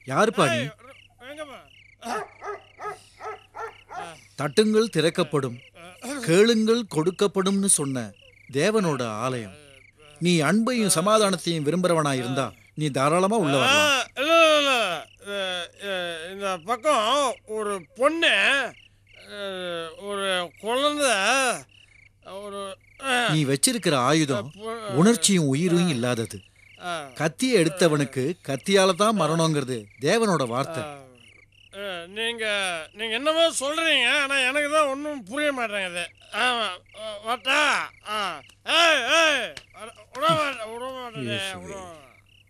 யாருப்பா நீ எங்கம்மா தட்டுங்கள் திறக்கப்படும் கேளுங்கள் கொடுக்கப்படும்னு சொன்ன தேவனோட ஆலயம் நீ அன்பையும் சமாதானத்தையும் விரும்புறவனா இருந்தா நீ தாராளமா உள்ள ஆ, வரலாம் இல்ல இல்ல, இல்ல அஹ், அஹ், இந்த பக்கம் ஒரு பொண்ணு அஹ், ஒரு குழந்தை ஒரு அஹ், நீ வச்சிருக்கிற ஆயுதம் பொ- உணர்ச்சியும் உயிரும் இல்லாதது அஹ், கத்தியை எடுத்தவனுக்கு கத்தியால தான் மரணங்கிறது தேவனோட வார்த்தை அஹ், நீங்க நீங்க என்னமோ சொல்றீங்க ஆனா எனக்கு தான் ஒன்றும் புரிய மாட்டேங்குது ஆமா அஹ், வாட்டா ஆ ஏய் ஏய் வர- விட மாட்டேன் விட மாட்டேன் இயேசுவே. விட மாட்டேன்.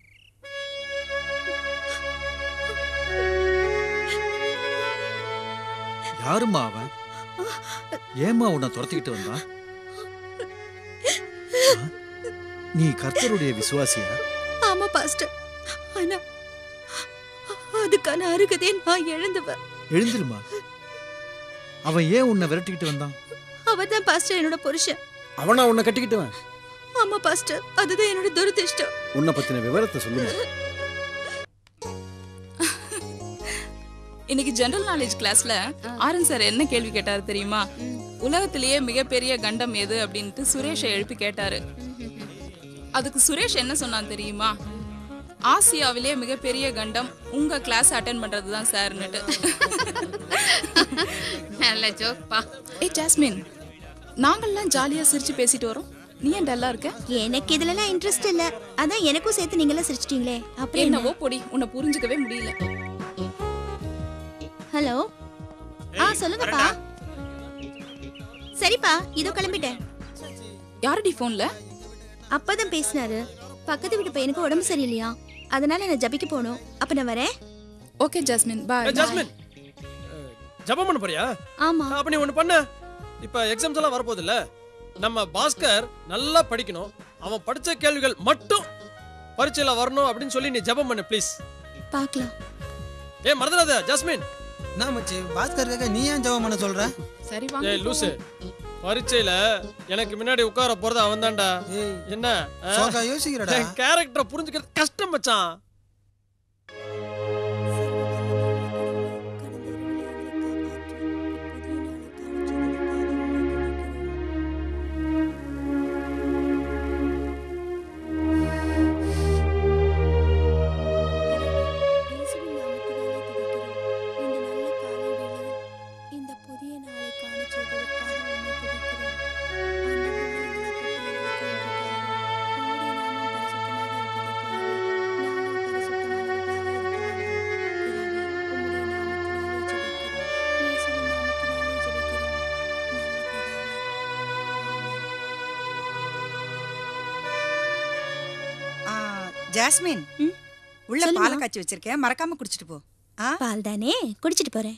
யாரும்மா அவன் ஏம்மா உன்னை துரத்திக்கிட்டு வந்தான் ஆ? நீ கர்த்தருடைய விசுவாசியா ஆமா பாஸ்டர் ஆனா அதுக்கான அருகதை நான் இழந்தவ எழுந்திருமா அவன் ஏன் உன்னை விரட்டிக்கிட்டு வந்தான் அவதான் பாஸ்டர் என்னோட புருஷன் அவனா உன்னை கட்டிக்கிட்டுவன் ஆமா பாஸ்டர் அதுதான் என்னோட துரதிஷ்டம் உன்னை பத்தின விவரத்தை சொல்லுங்க இன்னைக்கு ஜெனரல் நாலேஜ் கிளாஸ்ல ஆரன் சார் என்ன கேள்வி கேட்டாரு தெரியுமா உலகத்திலேயே மிகப்பெரிய கண்டம் எது அப்படின்ட்டு சுரேஷை எழுப்பி கேட்டாரு அதுக்கு சுரேஷ் என்ன சொன்னான் தெரியுமா ஆசியாவிலே மிகப்பெரிய கண்டம் உங்க கிளாஸ் அட்டென்ட் பண்றது தான் சார்னுட்டு நல்ல ஜோக் பா ஏ ஜாஸ்மின் நாங்கெல்லாம் ஜாலியா சிரிச்சு பேசிட்டு வரோம் நீ ஏன் டல்லா இருக்க எனக்கு இதுலலாம் இன்ட்ரெஸ்ட் இல்ல அதான் எனக்கும் சேர்த்து நீங்க எல்லாம் சிரிச்சிட்டீங்களே அப்புறம் என்ன என்னவோ பொடி உன்னை புரிஞ்சுக்கவே முடியல ஹலோ ஆ சொல்லுங்கப்பா சரிப்பா இதோ கிளம்பிட்டேன் யாரடி போன்ல அப்பதான் பேசினாரு பக்கத்து வீட்டு பையனுக்கு உடம்பு சரியில்லையா அதனால நான் ஜபிக்க போகணும் அப்ப நான் வரேன் ஓகே ஜாஸ்மின் பாய் ஏய், ஜாஸ்மின் அஹ், ஜெபம் பண்ண போறியா ஆமா அப்ப நீ ஒண்ணு பண்ணு இப்ப எக்ஸாம்ஸ் எல்லாம் வரப்போகுது இல்ல நம்ம பாஸ்கர் நல்லா படிக்கணும் அவன் படிச்ச கேள்விகள் மட்டும் பரீட்சையில வரணும் அப்படின்னு சொல்லி நீ ஜெபம் பண்ணு ப்ளீஸ் பார்க்கலாம் ஏ மறந்துடாத ஜாஸ்மின் நான் மச்சி பாஸ்கருக்காக நீ ஏன் ஜெபம் பண்ண சொல்ற சரி வாங்க ஏய் லூசு பரீட்சையில எனக்கு முன்னாடி உட்கார போறது அவன் தான்டா ஏய் என்ன ஆ? சோகா யோசிக்கிறடா என் கேரக்டரை புரிஞ்சுக்கிறது கஷ்டம் மச்சான் இந்த புதிய நாளை காண செய்ததற்காக உம்மை துதிக்கிறோம். ஆண்டவரே, எங்களை பற்றி எனக்கு ஆ, ஜாஸ்மின் ம்? உள்ள சொல்லுமா. பாலை காய்ச்சி வச்சிருக்கேன் மறக்காம குடிச்சிட்டு போ ஆ பால் தானே குடிச்சிட்டு போறேன்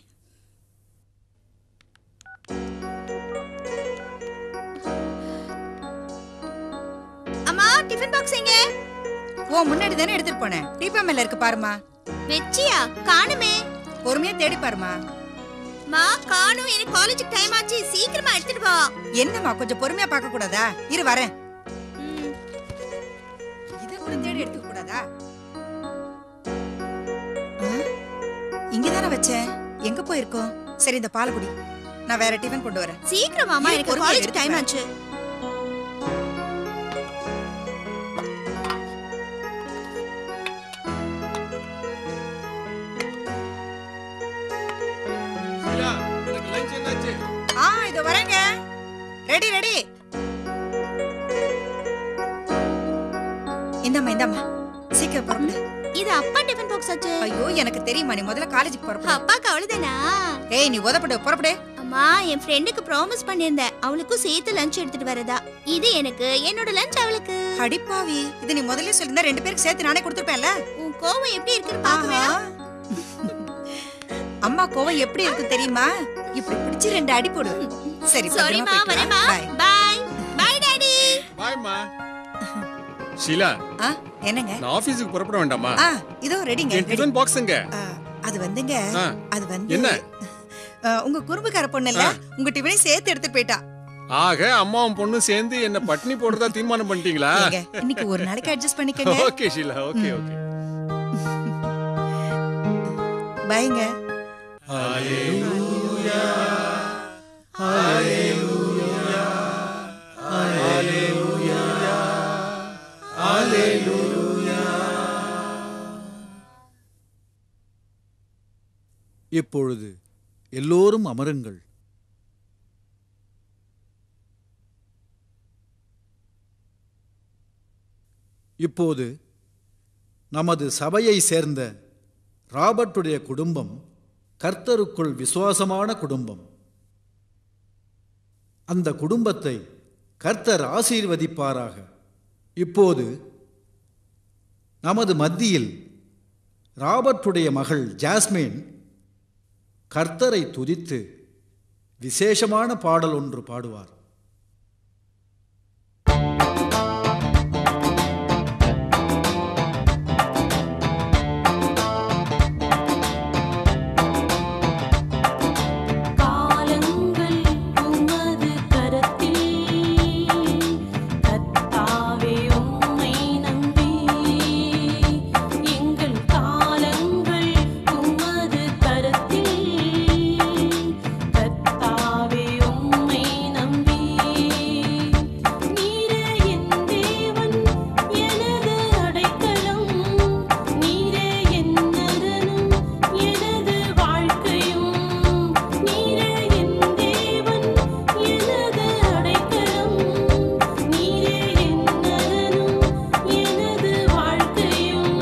அம்மா டிஃபன் பாக்ஸ் எங்க ஓ முன்னாடி தானே எடுத்துட்டு போனேன் டீப்பா மேல இருக்கு பாருமா வெச்சியா காணுமே பொறுமையா தேடி பாருமா மா காணும் எனக்கு காலேஜுக்கு டைம் ஆச்சு சீக்கிரமா எடுத்துட்டு வா என்னம்மா கொஞ்சம் பொறுமையா பார்க்க கூடாதா இரு வரேன் இத கூட தேடி எடுத்துக்க கூடாதா ஆ? இங்கதானே வச்சேன் எங்க போயிருக்கோம் சரி இந்த பால் குடி நான் வேற டிஃபன் கொண்டு வரேன் சீக்கிரம் மாமா இரு, எனக்கு பொறுமையா காலேஜுக்கு டைம் எடுத்துக்கிறேன். ஆச்சு எனக்கு லஞ்ச் என்னாச்சு ஆ இதோ வரேங்க ரெடி ரெடி இந்தாம்மா இந்தாம்மா சீக்கிரம் புறப்படு இது அப்பா டிஃபன் பாக்ஸ் ஆச்சு ஐயோ எனக்கு தெரியுமா நீ முதல்ல காலேஜுக்கு புறப்படு அப்பாக்கு அவ்வளவுதானா ஏய் நீ உதப்படு புறப்படு அம்மா என் ஃப்ரெண்டுக்கு ப்ராமிஸ் பண்ணியிருந்தேன் அவளுக்கும் சேர்த்து லஞ்ச் எடுத்துட்டு வரதா இது எனக்கு என்னோட லஞ்ச் அவளுக்கு அடிப்பாவி இது நீ முதல்ல சொல்லிருந்தா ரெண்டு பேருக்கு சேர்த்து நானே கொடுத்துருப்பேன்ல உன் கோவம் எப்படி இருக்குன்னு பாக்குறேன் ஆஹா. அம்மா கோவம் எப்படி இருக்கு தெரியுமா இப்படி பிடிச்சு ரெண்டு அடி போடு சரி சாரிம்மா வரேம்மா பாய் பாய் பாய் டாடி பாய்மா ஷீலா ஆ என்னங்க நான் ஆபீஸுக்கு புறப்பட வேண்டாமா ஆ இதோ ரெடிங்க என் ரெடி டிஃபன் பாக்ஸுங்க ஆ, அது வந்துங்க ஆ, அது வந்து என்ன? ஆ, உங்க குறும்புக்கார பொண்ணு இல்ல உங்க டிஃபனையும் சேர்த்து எடுத்துட்டு போயிட்டா ஆக அம்மாவும் பொண்ணும் சேர்ந்து என்ன பட்னி போடுறதா தீர்மானம் பண்ணிட்டீங்களா ஏங்க, இன்னைக்கு ஒரு நாளைக்கு அட்ஜஸ்ட் பண்ணிக்கங்க ஓகே ஷீலா ஓகே ஓகே பைங்க இப்பொழுது எல்லோரும் அமருங்கள் இப்போது நமது சபையை சேர்ந்த ராபர்ட்டுடைய குடும்பம் கர்த்தருக்குள் விசுவாசமான குடும்பம் அந்த குடும்பத்தை கர்த்தர் ஆசீர்வதிப்பாராக இப்போது நமது மத்தியில் ராபர்ட்டுடைய மகள் ஜாஸ்மின் கர்த்தரை துதித்து விசேஷமான பாடல் ஒன்று பாடுவார் காலங்கள் உமது கரத்தில் கர்த்தாவே உம்மை நம்பி எங்கள் காலங்கள் உமது கரத்தில் கர்த்தாவே உம்மை நம்பி நீரே என் தேவன் எனது அடைக்கலம் நீரே என் நரனும் எனது வாழ்க்கையும் நீரே என் தேவன் எனது அடைக்கலம் நீரே என் நரனும் எனது வாழ்க்கையும்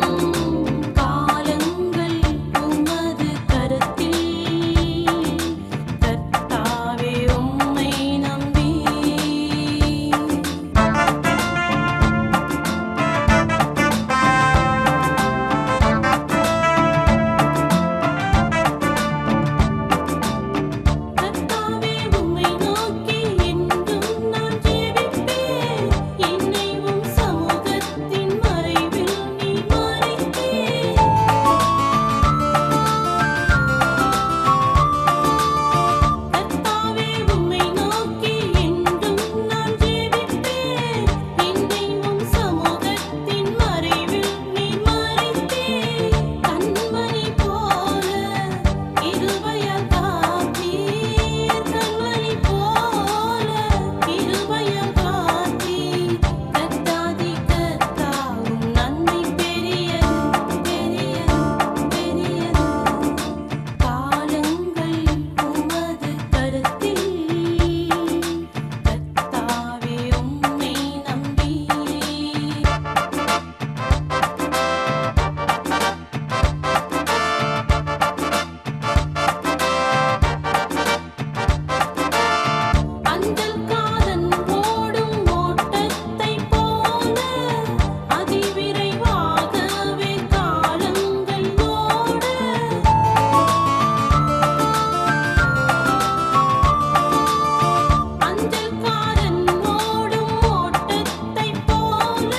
காலங்கள் உமது கரத்தில் கர்த்தாவே உம்மை நம்பி கர்த்தாவே உம்மை நோக்கி என்றும் நான் ஜெபிப்பேன் என்னை உம் சமூகத்தின் மறைவில் நீ மறைத்தீர் கர்த்தாவே உம்மை நோக்கி என்றும் நான் ஜெபிப்பேன் என்னை உம் சமூகத்தின் மறைவில் நீ மறைத்தீர் கண்மணி போல இருபயல் காத்தீர் கண்மணி போல இருபயல் காத்தீர் கத்தாதி கத்தாவும் நன்மை பெரியது பெரியது பெரியது காலங்கள் உமது கருத்தில் கர்த்தாவே உம்மை நம்பி அஞ்சல் காதன் ஓடும் ஓட்டத்தைப் போல அதிவிரைவாகவே காலங்கள் ஓட அஞ்சல்காரன் ஓடும் ஓட்டத்தைப் போல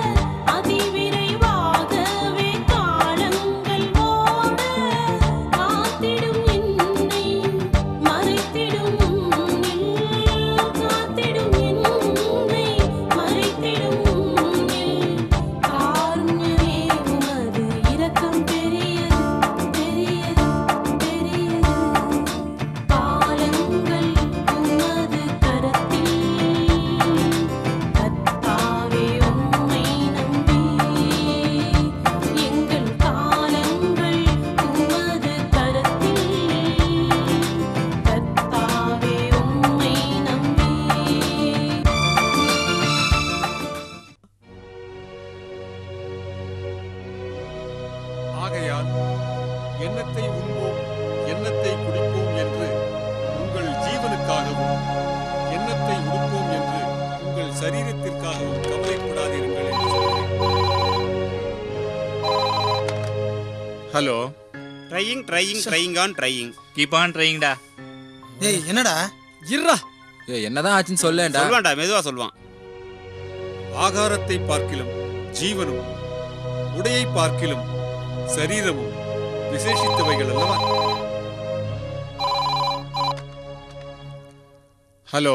அதிவிரைவாகவே காலங்கள் ஓட காத்திடும் என்னை மறைத்திடும் உன்னில் காத்திடும் என்னை மறைத்திடும் உன்னில் காருண்யமே உமது இரக்கம் பெரியது பெரியது பெரியது காலங்கள் உமது கரத்தில் கர்த்தாவே உம்மை நம்பி எங்கள் காலங்கள் உமது கரத்தில் கர்த்தாவே உம்மை நம்பி ஆகையால் எண்ணத்தை உண்போம் எண்ணத்தை குடிப்போம் என்று உங்கள் ஜீவனுக்காகவும் எண்ணத்தை உடுப்போம் என்று உங்கள் சரீரத்திற்காகவும் கவலைப்படாதீர்கள் என்று சொல்கிறேன் hello trying trying trying on trying keep on ட்ரையிங்டா ஏய் என்னடா இருடா ஏய் என்னதான் ஆச்சுன்னு சொல்லேன்டா சொல்லுவான்டா மெதுவா சொல்லுவான் ஆகாரத்தை பார்க்கிலும் ஜீவனும் உடையை பார்க்கிலும் சரீரமும் விசேஷித்தவைகள் அல்லவா ஹலோ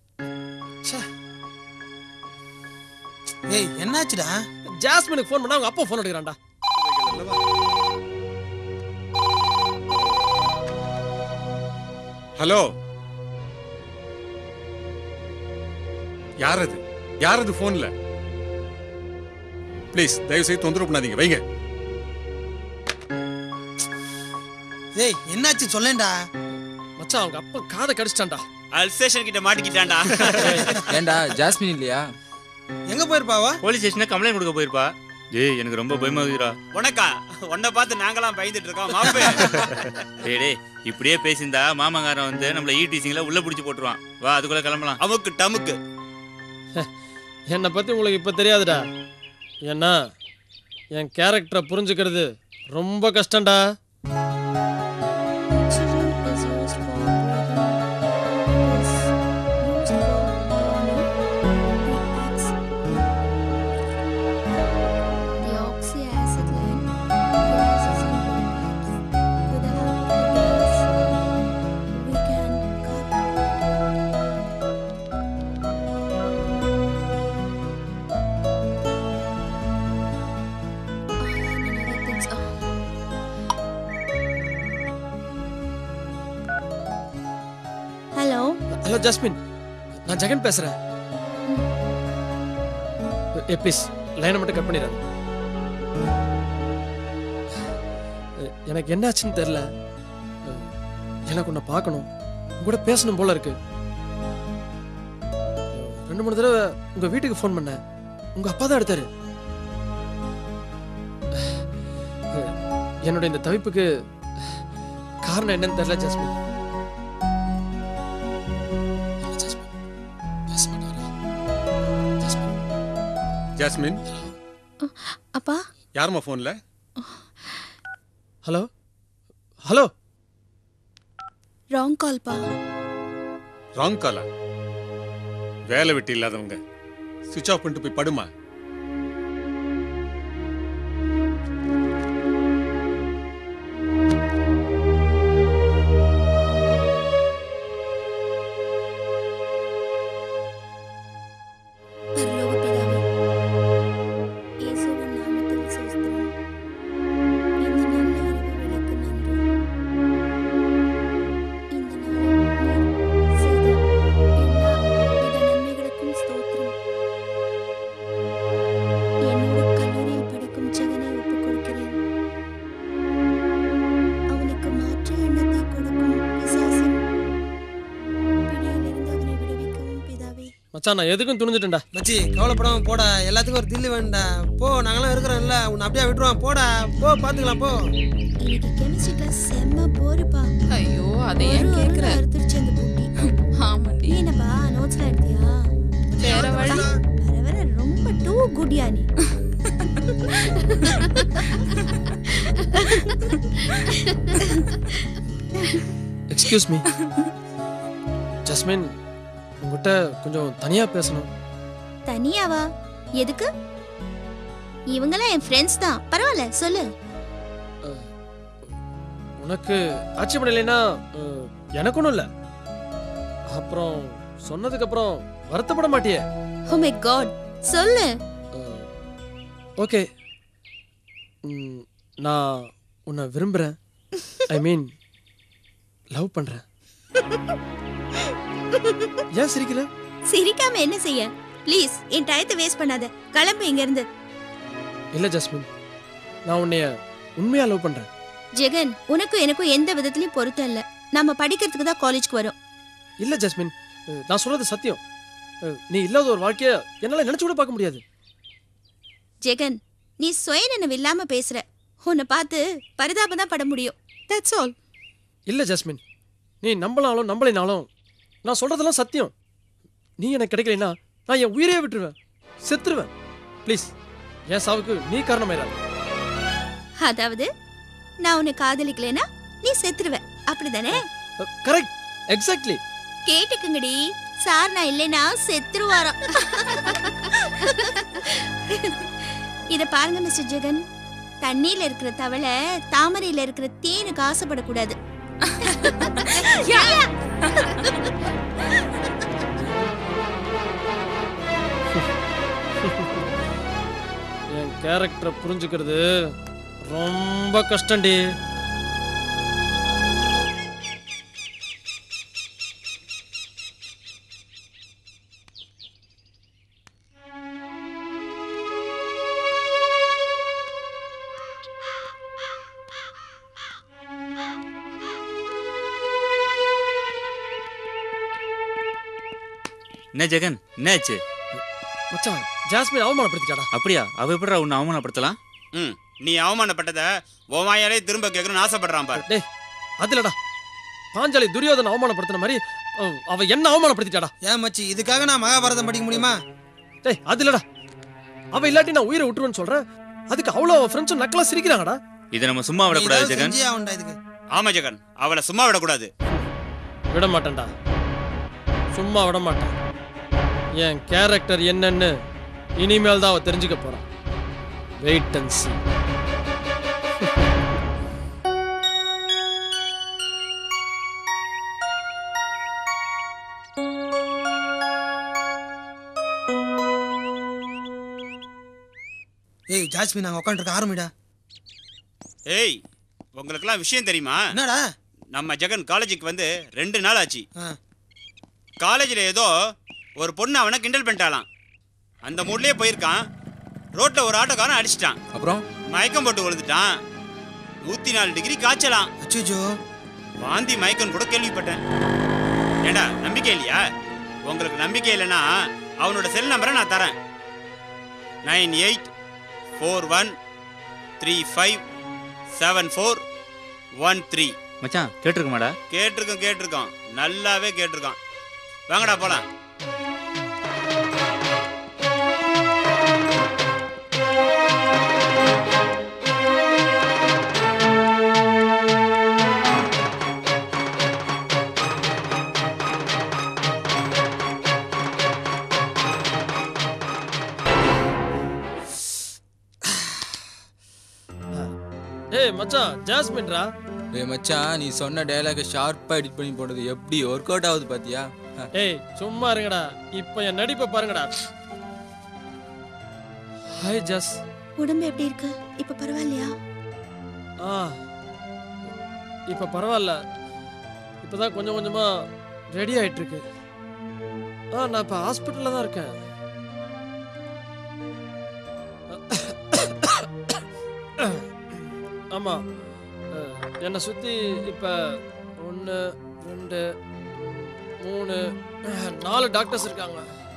ஏய் என்னாச்சுடா ஜாஸ்மினுக்கு ஃபோன் பண்ணா அவங்க அப்பா ஃபோன் எடுக்கிறான்டா அல்லவா ஹலோ யார் அது யார் அது போன்ல ப்ளீஸ் தயவு செய்து தொந்தரவு பண்ணாதீங்க வைங்க ஏய் என்னாச்சு சொல்லேன்டா மச்சான் அவங்க அப்பா காதை கடிச்சிட்டான்டா அல்சேஷன் கிட்ட மாட்டிக்கிட்டான்டா ஏன்டா ஜாஸ்மின் இல்லையா எங்க போயிருப்பாவா போலீஸ் ஸ்டேஷன்ல கம்ப்ளைண்ட் கொடுக்க போயிருப்பா ஏய் எனக்கு ரொம்ப பயமா இருக்குடா உனக்கா உன்னை பார்த்து நாங்களாம் பயந்துட்டு இருக்கோம் மாப்பே டேய் டேய் இப்படியே பேசியிருந்தா மாமங்காரன் வந்து நம்மள ஈடிசிங்ல உள்ள புடிச்சு போட்டுருவான் வா அதுக்குள்ள கிளம்பலாம் அமுக்கு டமுக்கு என்னை பத்தி உங்களுக்கு இப்ப தெரியாதுடா ஏன்னா என் கேரக்டரை புரிஞ்சுக்கிறது ரொம்ப கஷ்டம்டா Oxygen is used for breathing. Is used for burning. The ox. The oxyacetylene rises in pipes. With the help of the gas, we can cut iron and other things. Hello hello Jasmine நான் ஜெகன் பேசுறேன் ஏ please லைனை மட்டும் cut பண்ணிடாத எ- எனக்கு என்னாச்சுன்னு தெரில எனக்கு உன்னை பார்க்கணும் உன் கூட பேசணும் போல இருக்கு ரெண்டு மூணு தடவை உங்க வீட்டுக்கு ஃபோன் பண்ணேன் உங்க அப்பா தான் எடுத்தாரு என்னோட இந்த தவிப்புக்கு காரணம் என்னன்னு தெரியல ஜாஸ்மின் ஜாஸ்மின் பேச மாட்டாரா ஜாஸ்மின் ஜாஸ்மின் அப்பா யாரும்மா போன்ல ஹலோ ஹலோ ராங் கால்ப்பா ராங் காலா வேலை வெட்டி இல்லாதவங்க சுவிட்ச் ஆஃப் பண்ணிட்டு போய் படுமா பரலோக பிதாவே இயேசுவின் நாமத்தில் ஸ்தோத்திரம் இந்த நல்ல இரவு வேளைக்கு நன்றி இந்த நாளில் நீர் செய்த எல்லா வித நன்மைகளுக்கும் ஸ்தோத்திரம் என்னோட கல்லூரியில் படிக்கும் ஜெகனை ஒப்புக் கொடுக்கிறேன் அவனுக்கு மாற்று எண்ணத்தை கொடுக்கும் பிசாசின் பிடியிலிருந்து அவனை விடுவிக்கவும் பிதாவே மச்சான் நான் எதுக்கும் துணிஞ்சிட்டேன்டா மச்சி கவலைப்படாம போடா எல்லாத்துக்கும் ஒரு தில்லு வேண்டா போ நாங்களாம் இருக்கிறோம்ல உன்னை அப்படியே விட்டுருவான் போடா போ பாத்துக்கலாம் போ இன்னைக்கு கெமிஸ்ட்ரி கிளாஸ் செம்ம போருப்பா ஐயோ அதை ஏன் ஒரு கேக்குற ஒரு அறுத்துருச்சு அந்த பூட்டி ஆமாண்டி நீ என்னப்பா நோட்ஸ்ல எடுத்தியா வேற வழி வர வர ரொம்ப டூ குட்யா நீ எக்ஸ்கியூஸ் மீ ஜஸ்மின் உங்ககிட்ட கொஞ்சம் தனியா பேசணும் தனியாவா எதுக்கு இவங்கெல்லாம் என் ஃப்ரெண்ட்ஸ் தான் பரவாயில்ல சொல்லு உனக்கு ஆட்சேபம் இல்லைன்னா அஹ், எனக்கு ஒன்றும் இல்லை அப்புறம் சொன்னதுக்கு அப்புறம் வருத்தப்பட மாட்டியே ஓ மை காட் சொல்லு ஓகே நான் உன்னை விரும்புகிறேன் ஐ மீன் லவ் பண்ணுறேன் ஏன் சிரிக்கிற சிரிக்காம என்ன செய்ய ப்ளீஸ் என் டயத்தை வேஸ்ட் பண்ணாத கிளம்பு இங்க இருந்து இல்லை ஜஸ்மின் நான் உன்னைய உண்மையாக லவ் பண்ணுறேன் ஜெகன் உனக்கும் எனக்கும் எந்த விதத்துலயும் பொருத்தம் இல்ல நம்ம படிக்கிறதுக்கு தான் காலேஜ்க்கு வரோம் இல்லை ஜஸ்மின் அஹ், நான் சொல்றது சத்தியம் அஹ், நீ இல்லாத ஒரு வாழ்க்கைய என்னால் நினச்சி கூட பார்க்க முடியாது ஜெகன் நீ சுயநினைவு இல்லாம பேசுற உன்னை பார்த்து பரிதாபம் தான் பட முடியும் தட்ஸ் ஆல் இல்லை ஜஸ்மின் நீ நம்பலாலும் நம்பலைனாலும் நான் சொல்றதெல்லாம் சத்தியம் நீ எனக்கு கிடைக்கலைன்னா நான் என் உயிரையே விட்டுருவேன் செத்துருவேன் ப்ளீஸ் என் சாவுக்கு நீ காரணமாயிராது அதாவது நான் உன்னை காதலிக்கலைன்னா நீ செத்துருவ அப்படிதானே கரெக்ட் எக்ஸாக்ட்லி கேட்டுக்குங்கடி சார் நான் இல்லைன்னா செத்துருவாராம் இத பாருங்க மிஸ்டர் ஜெகன் தண்ணியில இருக்கிற தவளை தாமரையில இருக்கிற தேனுக்கு ஆசைப்படக்கூடாது என் கேரக்டரை புரிஞ்சுக்கிறது ரொம்ப கஷ்டம்டி என்ன ஜெகன் என்னாச்சு மச்சான் ஜாஸ்மின் அவமானப்படுத்திட்டாடா அப்படியா அவ எப்படிடா உன்னை அவமானப்படுத்தலாம் ம் நீ அவமானப்பட்டதை உன் வாயாலே திரும்ப கேட்கணும்னு ஆசைப்படுறான் பாரு டேய் அதுலடா பாஞ்சாலி துரியோதனை அவமானப்படுத்தின மாதிரி அவ- அவ என்ன அவமானப்படுத்திட்டாடா ஏன் மச்சி இதுக்காக நான் மகாபாரதம் படிக்க முடியுமா டேய் அதுலடா அவ இல்லாட்டி நான் உயிரை விட்டுருவேன்னு சொல்றேன் அதுக்கு அவ்வளோ அவன் ஃப்ரெண்ட்ஸும் நக்கலா சிரிக்கிறாங்கடா இதை நம்ம சும்மா விடக்கூடாது ஜெகன் செஞ்சே ஆகண்டா இதுக்கு ஆமா ஜெகன் அவளை சும்மா விடக்கூடாது விட மாட்டேன்டா சும்மா விட மாட்டேன் என் கேரக்டர் என்னன்னு இனிமேல் தான் அவ தெரிஞ்சுக்க போறான் வெயிட் அண்ட் see ஏய் ஜாஸ்மின் நாங்கள் உட்காந்துருக்க ஆரம்பிடா ஏய் உங்களுக்கெல்லாம் விஷயம் தெரியுமா என்னடா நம்ம ஜெகன் காலேஜுக்கு வந்து ரெண்டு நாள் ஆச்சு ஆ. காலேஜில் ஏதோ ஒரு பொண்ணு அவனை கிண்டல் பண்ணிட்டாலாம் அந்த மூட்லயே போயிருக்கான் ரோட்ல ஒரு ஆட்டோக்காரன் அடிச்சிட்டான் அப்புறம் மயக்கம் போட்டு விழுந்துட்டான் நூத்தி நாலு டிகிரி காய்ச்சலாம் அச்சுச்சோ வாந்தி மயக்கம் கூட கேள்விப்பட்டேன் ஏண்டா நம்பிக்கை இல்லையா உங்களுக்கு நம்பிக்கை இல்லைன்னா அவனோட செல் நம்பரை நான் தரேன் nine eight four one three five seven four one three மச்சான் கேட்டிருக்குமாடா கேட்டிருக்கோம் கேட்டிருக்கோம் நல்லாவே கேட்டிருக்கோம் வாங்கடா போலாம் ஏய் மச்சான் ஜாஸ்மின்ரா டேய் மச்சான் நீ சொன்ன டயலாக ஷார்ப்பா எடிட் பண்ணி போட்டது எப்படி ஒர்க் அவுட் ஆகுது பாத்தியா அஹ், ஏய் சும்மா இருங்கடா இப்போ என் நடிப்பை பாருங்கடா ஹாய் ஜஸ் உடம்பு எப்படி இருக்கு இப்ப பரவாயில்லையா ஆ இப்போ பரவாயில்ல இப்போதான் கொஞ்சம் கொஞ்சமா ரெடி ஆயிட்டு இருக்கு ஆ நான் இப்போ ஹாஸ்பிட்டலில் தான் இருக்கேன் ஆமாம் என்னை சுற்றி இப்போ ஒன்று ரெண்டு மூணு நாலு டாக்டர்ஸ் இருக்காங்க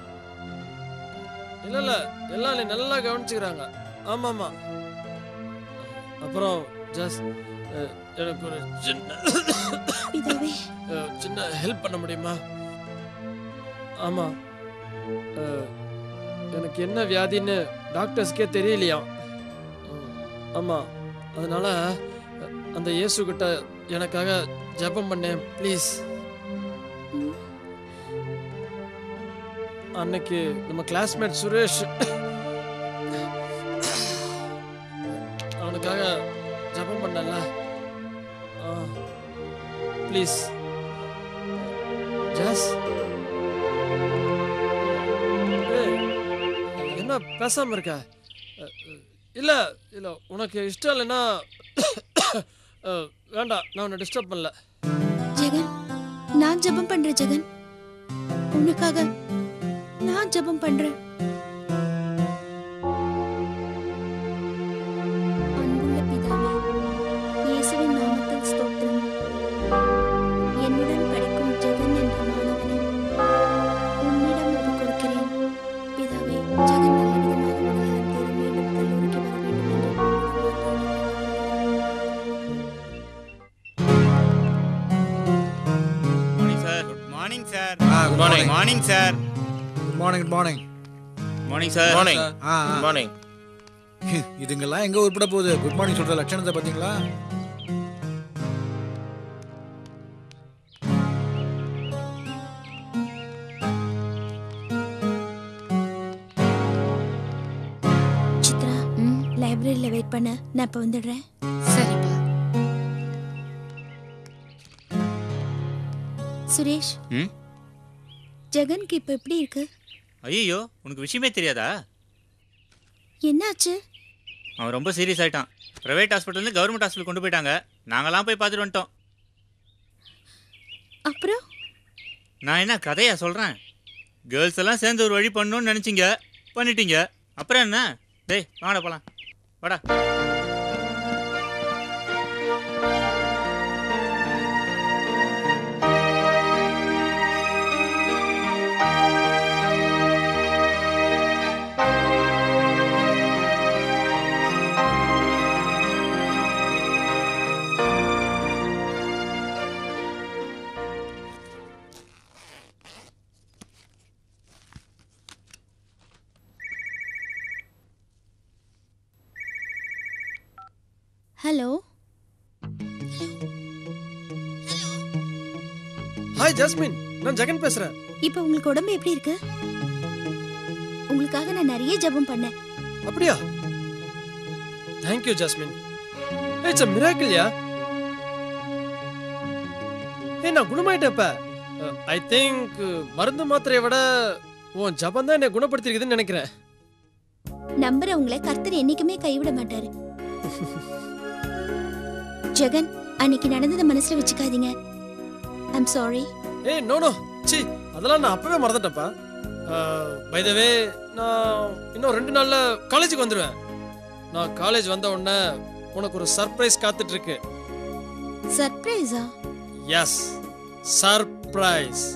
இல்லை இல்லை எல்லாம் என்னை நல்லா கவனிச்சுக்கிறாங்க ஆமாம் ஆமாம் அப்புறம் ஜஸ்ட் எனக்கு ஒரு சின்ன பிதாவே அஹ், சின்ன ஹெல்ப் பண்ண முடியுமா ஆமாம் அஹ், எனக்கு என்ன வியாதின்னு டாக்டர்ஸ்க்கே தெரியலையாம் உம், ஆமாம் அதனால அஹ், அந்த இயேசு கிட்ட எனக்காக ஜெபம் பண்ணேன் ப்ளீஸ் அன்னைக்கு நம்ம கிளாஸ்மேட் சுரேஷ் அவனுக்காக ஜெபம் பண்ணல ப்ளீஸ் ஜாஸ் ஏய், என்ன பேசாம இருக்க அஹ், அஹ், இல்ல இல்ல உனக்கு இஷ்டம் இல்லைன்னா அஹ், வேண்டாம் நான் உன்னை டிஸ்டர்ப் பண்ணல ஜெகன் நான் ஜெபம் பண்றேன் ஜெகன் உனக்காக நான் ஜெபம் பண்றேன் அன்புள்ள பிதாவே இயேசுவின் நாமத்தில் ஸ்தோத்திரம் என்னுடன் படிக்கும் ஜெகன் என்ற மாணவனை உன்னிடம் ஒப்புக் கொடுக்கிறேன் பிதாவே ஜெகன் நல்ல விதமாக உடல்நலம் தேற மீண்டும் கல்லூரிக்கு வர வேண்டும் என்று morning sir good morning sir ஆ good morning morning sir good morning good morning morning sir morning ஆ மார்னிங் இதுங்கெல்லாம் எங்க உருப்பட போகுது குட் மார்னிங் சொல்ற லட்சணத்தை பாத்தீங்களா சித்ரா லைப்ரரியில வெயிட் பண்ண நான் இப்ப வந்துடுறேன் சரிப்பா சுரேஷ் ம் ஜெகனுக்கு இப்ப எப்படி இருக்கு ஐயோ உனக்கு விஷயமே தெரியாதா என்னாச்சு அவன் ரொம்ப சீரியஸ் ஆயிட்டான் ப்ரைவேட் ஹாஸ்பிட்டல்லேருந்து கவர்மெண்ட் ஹாஸ்பிட்டல் கொண்டு போயிட்டாங்க நாங்களாம் போய் பார்த்துட்டு வந்துட்டோம் அப்புறம் நான் என்ன கதையா சொல்கிறேன் கேர்ள்ஸ் எல்லாம் சேர்ந்து ஒரு வழி பண்ணணும்னு நினச்சிங்க பண்ணிட்டீங்க அப்புறம் என்ன டேய் வாடா போலாம் வாடா ஹலோ ஹாய் ஜாஸ்மின் நான் ஜெகன் பேசுறேன் இப்போ உங்களுக்கு உடம்பு எப்படி இருக்கு உங்களுக்காக நான் நிறைய ஜெபம் பண்ணேன் அப்படியா தேங்க்யூ ஜாஸ்மின் இட்ஸ் அ மிராக்கிள்யா ஏய் நான் குணமாயிட்டேன் இப்ப ஐ திங்க் மருந்து மாத்திரையை விட உன் ஜபம் தான் என்னை குணப்படுத்திருக்குதுன்னு நினைக்கிறேன் நம்புறவங்களை கர்த்தர் என்னைக்குமே கைவிட மாட்டாரு ஜெகன் அன்னைக்கு நடந்ததை மனசுல வச்சுக்காதீங்க ஐம் சாரி ஏய் நோ நோ சி அதெல்லாம் நான் அப்பவே மறந்துட்டேன்ப்பா பை த வே நான் இன்னும் ரெண்டு நாள்ல காலேஜுக்கு வந்துடுவேன் நான் காலேஜ் வந்த உடனே உனக்கு ஒரு சர்ப்ரைஸ் காத்துட்டு இருக்கு சர்ப்ரைஸா yes surprise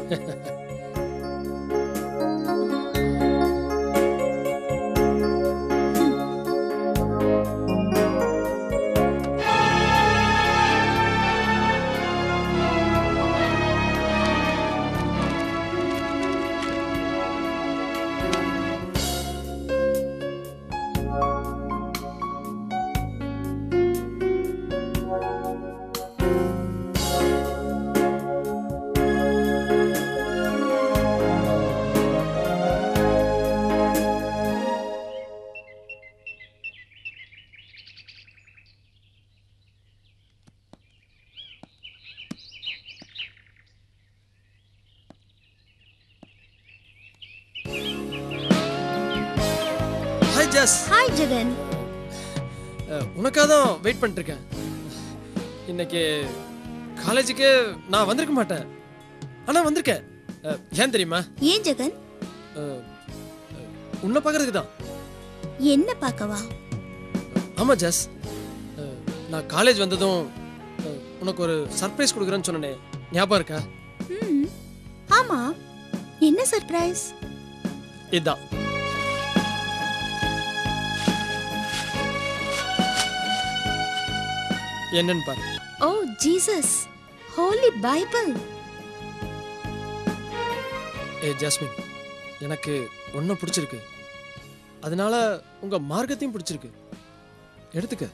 hi Jas hi Jagan உனக்காக தான் வெயிட் பண்ணிட்டு இருக்கேன் இன்னைக்கு காலேஜுக்கு நான் வந்திருக்க மாட்டேன் ஆனா வந்திருக்கேன் அஹ், ஏன் தெரியுமா ஏன் ஜெகன் அஹ், அஹ், உன்னை பார்க்கறதுக்கு தான் என்ன பார்க்கவா ஆமா ஜஸ் அஹ், நான் காலேஜ் வந்ததும் அஹ், உனக்கு ஒரு சர்ப்ரைஸ் கொடுக்குறேன்னு சொன்னனே ஞாபகம் இருக்கா ம் ஆமா என்ன சர்ப்ரைஸ் இதுதான் என்னன்னு பாரு ஓ ஜீசஸ் ஹோலி பைபிள் ஏ ஜாஸ்மின் எனக்கு ஒன்றும் பிடிச்சிருக்கு அதனால உங்க மார்க்கத்தையும் பிடிச்சிருக்கு எடுத்துக்க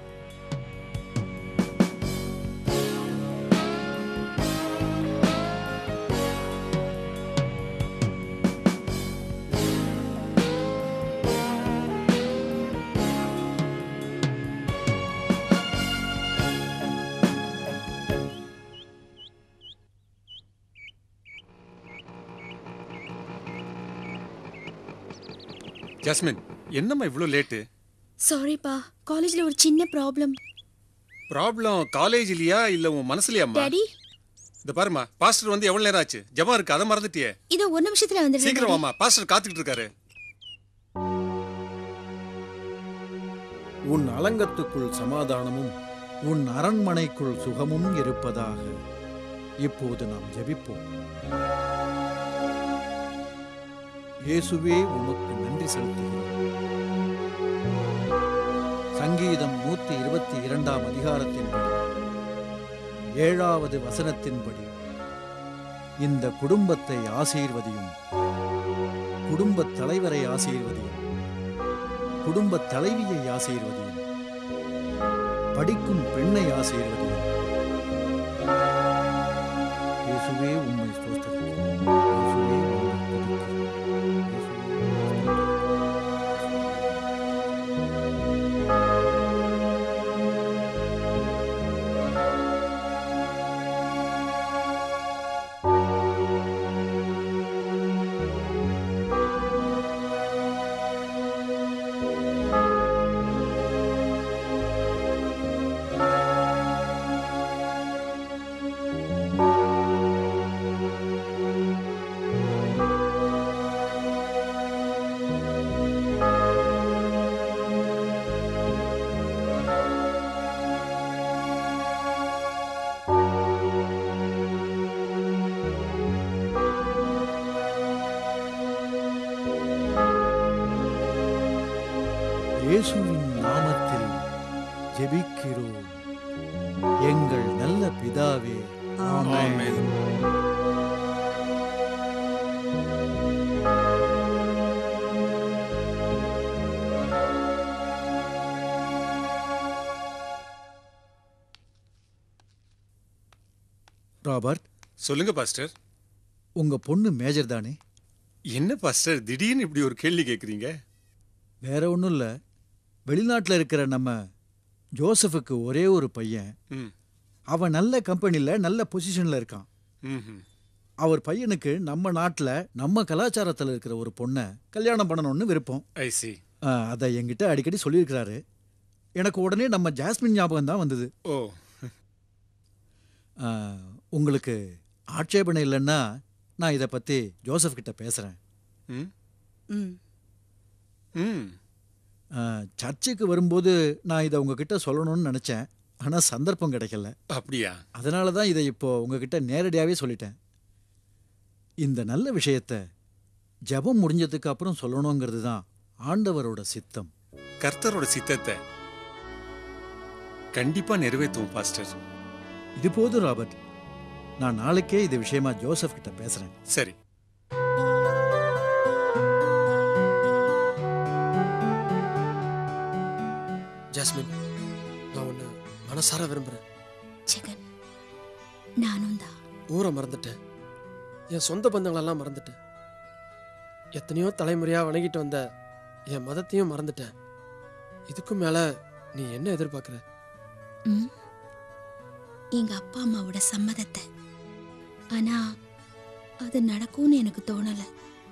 ஜாஸ்மின் என்னம்மா இவ்வளோ லேட்டு சாரிப்பா காலேஜ்ல ஒரு சின்ன ப்ராப்ளம் ப்ராப்ளம் காலேஜ்லயா இல்ல உன் மனசுலயாம்மா டாடி இந்த பாருமா பாஸ்டர் வந்து எவ்வளவு நேரம் ஆச்சு ஜமா இருக்கு அதை மறந்துட்டியே இதோ ஒரு நிமிஷத்துல வந்துடுறேன் சீக்கிரம் daddy. வாமா பாஸ்டர் காத்துக்கிட்டு இருக்காரு உன் அலங்கத்துக்குள் சமாதானமும் உன் அரண்மனைக்குள் சுகமும் இருப்பதாக இப்போது நாம் ஜெபிப்போம் இயேசுவே உமக்கு நன்றி செலுத்துகிறோம் சங்கீதம் நூத்தி இருபத்தி இரண்டாம் அதிகாரத்தின்படி ஏழாவது வசனத்தின்படி இந்த குடும்பத்தை ஆசீர்வதியும் குடும்பத் தலைவரை ஆசீர்வதியும் குடும்பத் தலைவியை ஆசீர்வதியும் படிக்கும் பெண்ணை ஆசீர்வதியும் இயேசுவே உம்மை ஸ்தோத்திரிக்கிறோம். இயேசுவே உம்மை துதிக்கிறோம். இயேசுவே உம்மை இயேசுவின் நாமத்தில் ஜெபிக்கிறோம் எங்கள் நல்ல பிதாவே ஆமென் ராபர்ட் சொல்லுங்க பாஸ்டர் உங்க பொண்ணு மேஜர் தானே என்ன பாஸ்டர் திடீர்னு இப்படி ஒரு கேள்வி கேட்குறீங்க வேற ஒன்றும் இல்லை வெளிநாட்டில் இருக்கிற நம்ம ஜோசஃபுக்கு ஒரே ஒரு பையன் ம் அவன் நல்ல கம்பெனியில் நல்ல பொசிஷனில் இருக்கான் ம் அவர் பையனுக்கு நம்ம நாட்டில் நம்ம கலாச்சாரத்தில் இருக்கிற ஒரு பொண்ணை கல்யாணம் பண்ணணும்னு விருப்பம் ஐ சி ஆ, அதை என்கிட்ட அடிக்கடி சொல்லியிருக்கிறாரு எனக்கு உடனே நம்ம ஜாஸ்மின் ஞாபகம் தான் வந்தது ஓ ஆ, உங்களுக்கு ஆட்சேபனை இல்லைன்னா நான் இதை பற்றி ஜோசப் கிட்ட பேசுகிறேன் ம் ம் ம் சர்ச்சுக்கு வரும்போது நான் இதை உங்ககிட்ட சொல்லணும்னு நினச்சேன் ஆனால் சந்தர்ப்பம் கிடைக்கல அப்படியா அதனால தான் இதை இப்போ உங்ககிட்ட நேரடியாகவே சொல்லிட்டேன் இந்த நல்ல விஷயத்த ஜெபம் முடிஞ்சதுக்கு அப்புறம் சொல்லணுங்கிறது தான் ஆண்டவரோட சித்தம் கர்த்தரோட சித்தத்தை கண்டிப்பா நிறைவேற்றுவோம் பாஸ்டர் இது போதும் ராபர்ட் நான் நாளைக்கே இது விஷயமா ஜோசப் கிட்ட பேசுறேன் சரி ஜாஸ்மின் நான் உன்னை மனசார விரும்புறேன் ஜெகன் நானும் தான் ஊரை மறந்துட்டேன் என் சொந்த பந்தங்களெல்லாம் மறந்துட்டேன் எத்தனையோ தலைமுறையா வணங்கிட்டு வந்த என் மதத்தையும் மறந்துட்டேன் இதுக்கும் மேல நீ என்ன எதிர்பார்க்குற ம் எங்க அப்பா அம்மாவோட சம்மதத்தை ஆனா அது நடக்கும்னு எனக்கு தோணல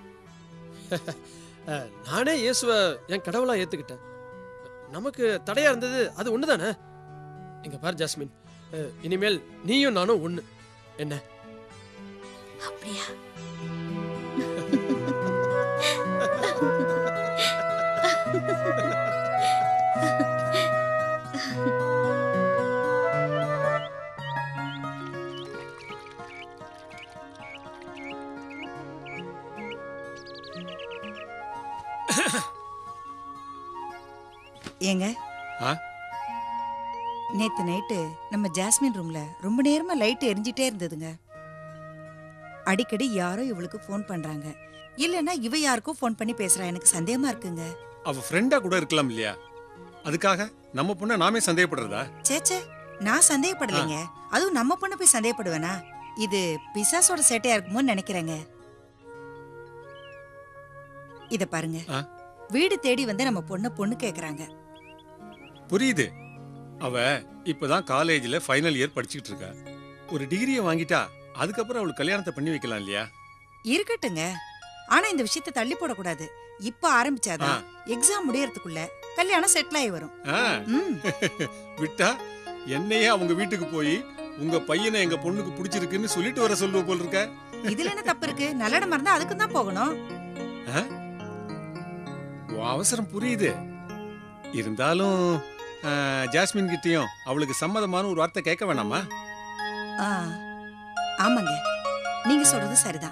அஹ், நானே இயேசுவ என் கடவுளா ஏத்துக்கிட்டேன் நமக்கு தடையா இருந்தது அது ஒண்ணுதானே இங்க பார் ஜாஸ்மின் அஹ், இனிமேல் நீயும் நானும் ஒண்ணு என்ன அப்படியா ஏங்க ஆ நேத்து நைட்டு நம்ம ஜாஸ்மின் ரூம்ல ரொம்ப நேரமா லைட் எரிஞ்சிட்டே இருந்ததுங்க அடிக்கடி யாரோ இவளுக்கு ஃபோன் பண்றாங்க இல்லைன்னா இவ யாருக்கோ ஃபோன் பண்ணி பேசுறா எனக்கு சந்தேகமா இருக்குங்க அவ ஃப்ரெண்டா கூட இருக்கலாம் இல்லையா அதுக்காக நம்ம பொண்ணை நாமே சந்தேகப்படுறதா சேச்சே நான் சந்தேகப்படலைங்க அதுவும் நம்ம பொண்ணு போய் சந்தேகப்படுவேனா இது பிசாசோட சேட்டையா இருக்குமோன்னு நினைக்கிறேங்க இத பாருங்க ஆ? வீடு தேடி வந்து நம்ம பொண்ணை பொண்ணு கேக்குறாங்க புரியுது அவ இப்பதான் காலேஜ்ல ஃபைனல் இயர் படிச்சுக்கிட்டு இருக்கா ஒரு டிகிரியை வாங்கிட்டா அதுக்கப்புறம் அவளுக்கு கல்யாணத்தை பண்ணி வைக்கலாம் இல்லையா இருக்கட்டுங்க ஆனா இந்த விஷயத்தை தள்ளி போடக்கூடாது இப்ப ஆரம்பிச்சாதான் எக்ஸாம் முடியறதுக்குள்ள கல்யாணம் செட்டில் ஆகி வரும் ஆ, ம் விட்டா என்னையே அவங்க வீட்டுக்கு போய் உங்க பையனை எங்க பொண்ணுக்கு பிடிச்சிருக்குன்னு சொல்லிட்டு வர சொல்லுவ போல் இருக்க இதுல என்ன தப்பு இருக்கு நல்ல இடமா இருந்தா அதுக்கு தான் போகணும் உன் அவசரம் புரியுது இருந்தாலும் ஆ, ஜாஸ்மின் கிட்டயும் அவளுக்கு சம்மதமான ஒரு வார்த்தை கேட்க வேணாமா ஆ, ஆமாங்க நீங்க சொல்றது சரிதான்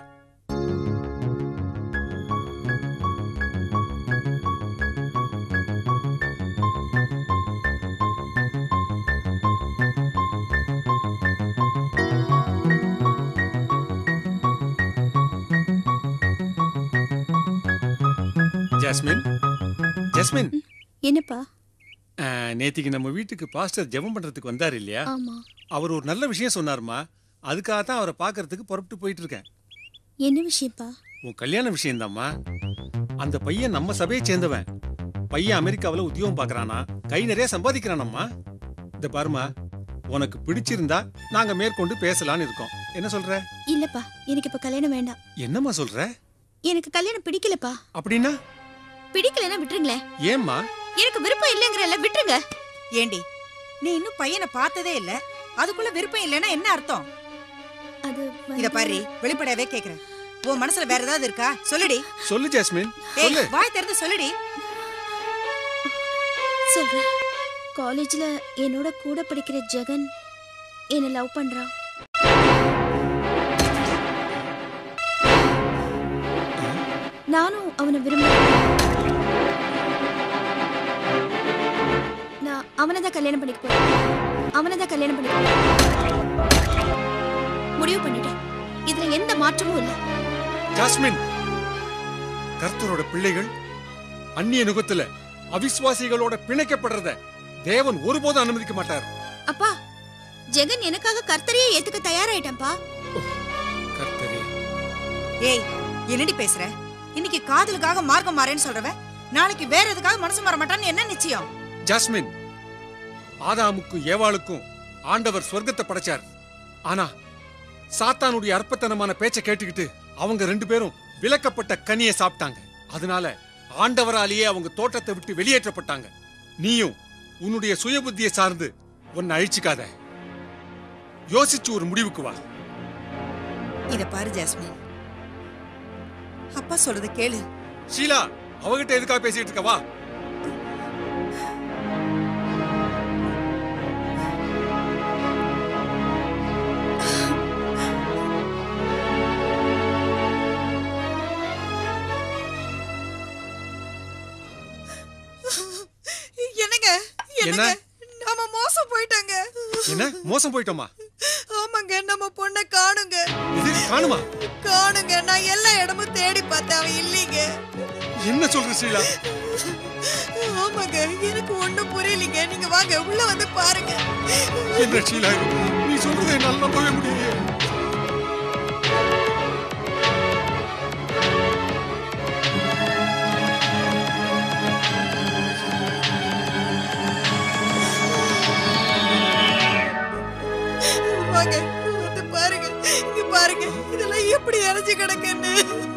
ஜாஸ்மின் ஜாஸ்மின் என்னப்பா ஆ, நேத்திக்கு நம்ம வீட்டுக்கு பாஸ்டர் ஜெபம் பண்றதுக்கு வந்தார் இல்லையா ஆமா அவர் ஒரு நல்ல விஷயம் சொன்னாருமா அதுக்காக தான் அவரை பார்க்கறதுக்கு புறப்பட்டு போயிட்டு இருக்கேன் என்ன விஷயம்ப்பா உன் கல்யாண விஷயம்தாம்மா அந்த பையன் நம்ம சபையை சேர்ந்தவன் பையன் அமெரிக்காவில் உத்தியோகம் பார்க்கறானா கை நிறைய சம்பாதிக்கிறானம்மா இந்த பாருமா உனக்கு பிடிச்சிருந்தா நாங்க மேற்கொண்டு பேசலாம்னு இருக்கோம் என்ன சொல்ற இல்லப்பா எனக்கு இப்ப கல்யாணம் வேண்டாம் என்னம்மா சொல்ற எனக்கு கல்யாணம் பிடிக்கலப்பா அப்படின்னா பிடிக்கலன்னா விட்டுருங்களேன் ஏம்மா எனக்கு விருப்பம் இல்லைங்கிறல்ல விட்டுருங்க ஏண்டி நீ இன்னும் பையனை பார்த்ததே இல்ல அதுக்குள்ள விருப்பம் இல்லைன்னா என்ன அர்த்தம் அது இத பாரு வெளிப்படையாவே கேக்குறேன் உன் மனசுல வேற ஏதாவது இருக்கா சொல்லுடி சொல்லு ஜாஸ்மின் ஏய் சொல்லு வாய் திறந்து சொல்லுடி சொல்றேன் காலேஜ்ல என்னோட கூட படிக்கிற ஜெகன் என்ன லவ் பண்றான் நானும் அவனை விரும்புறேன் நான் அவனை தான் கல்யாணம் பண்ணிக்க போறேன் அவனை தான் கல்யாணம் பண்ணிக்க போறேன் முடிவு பண்ணிட்டேன் இதுல எந்த மாற்றமும் இல்லை ஜாஸ்மின் கர்த்தரோட பிள்ளைகள் அந்நிய நுகத்துல அவிசுவாசிகளோட பிணைக்கப்படுறத தேவன் ஒருபோதும் அனுமதிக்க மாட்டார் அப்பா ஜெகன் எனக்காக கர்த்தரையே ஏத்துக்க தயாராயிட்டேன்ப்பா கர்த்தரே ஏய் என்னடி பேசுற இன்னைக்கு காதலுக்காக மார்க்கம் மாறேன்னு சொல்றவ நாளைக்கு வேற எதுக்காக மனசு மாற மாட்டான்னு என்ன நிச்சயம் ஜாஸ்மின் ஆதாமுக்கும் ஏவாளுக்கும் ஆண்டவர் சொர்க்கத்தை படைச்சார் ஆனா சாத்தானுடைய அற்பத்தனமான பேச்சை கேட்டுக்கிட்டு அவங்க ரெண்டு பேரும் விலக்கப்பட்ட கனியை சாப்பிட்டாங்க அதனால ஆண்டவராலேயே அவங்க தோட்டத்தை விட்டு வெளியேற்றப்பட்டாங்க நீயும் உன்னுடைய சுயபுத்தியை சார்ந்து உன்னை அழிச்சுக்காத யோசிச்சு ஒரு முடிவுக்கு வா இத பாரு ஜாஸ்மின் அப்பா சொல்றத கேளு ஷீலா அவகிட்ட எதுக்காக பேசிட்டு இருக்க வா என்னங்க என்ன? நாம மோசம் போயிட்டாங்க என்ன மோசம் போயிட்டோமா ஆமாங்க நம்ம பொண்ணை காணுங்க இது காணுமா காணுங்க நான் எல்லா இடமும் தேடி பார்த்தேன் அவன் இல்லைங்க என்ன சொல்ற ஷீலா ஆமாங்க எனக்கு ஒண்ணும் புரியலைங்க நீங்க வாங்க உள்ள வந்து பாருங்க என்ன ஷீலா இது? நீ சொல்றதை என்னால நம்பவே முடியலையே வாங்க வந்து பாருங்க இங்க பாருங்க இதெல்லாம் எப்படி அரைஞ்சு கிடக்குன்னு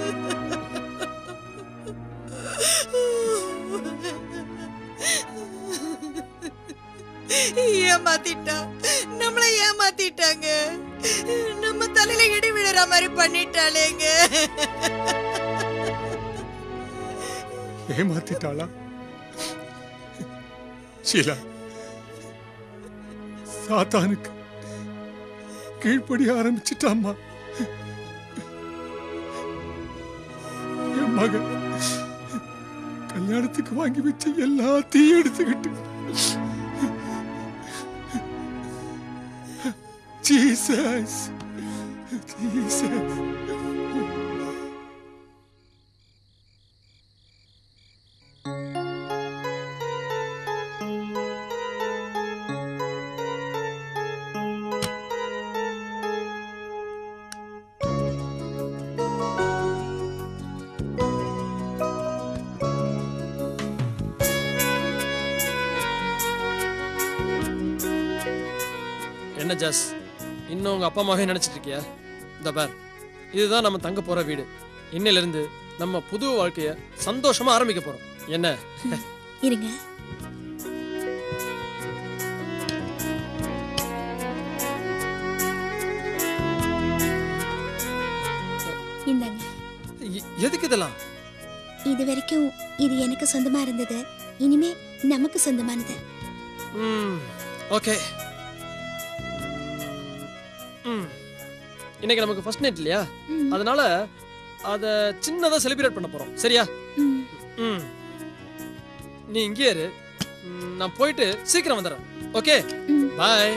ஏமாத்திட்டா நம்மள ஏமாத்திட்டாங்க நம்ம தலையில இடி விழுற மாதிரி பண்ணிட்டாளேங்க ஏமாத்திட்டாளா ஷீலா சாத்தானுக்கு கீழ்ப்படிய ஆரம்பிச்சிட்டாம்மா என் மகன் கல்யாணத்துக்கு வாங்கி வச்ச எல்லாத்தையும் எடுத்துக்கிட்டு ஜீசஸ் ஜீசஸ் என்ன ஜாஸ் இன்னும் உங்க அப்பா அம்மாவே நினைச்சிட்டு இருக்கியா இந்த பார் இதுதான் நம்ம தங்க போற வீடு இன்னையில இருந்து நம்ம புது வாழ்க்கைய சந்தோஷமா ஆரம்பிக்க போறோம் என்ன இருங்க இந்தாங்க எ- எதுக்கு இதெல்லாம் இது வரைக்கும் இது எனக்கு சொந்தமா இருந்தது இனிமே நமக்கு சொந்தமானது ம் ஓகே ம் இன்னைக்கு நமக்கு ஃபர்ஸ்ட் நைட் இல்லையா ம். அதனால அத சின்னதா செலிப்ரேட் பண்ண போறோம் சரியா ம். ம் நீ இங்கே இரு ம், நான் போயிட்டு சீக்கிரம் வந்துடுறேன் ஓகே பாய்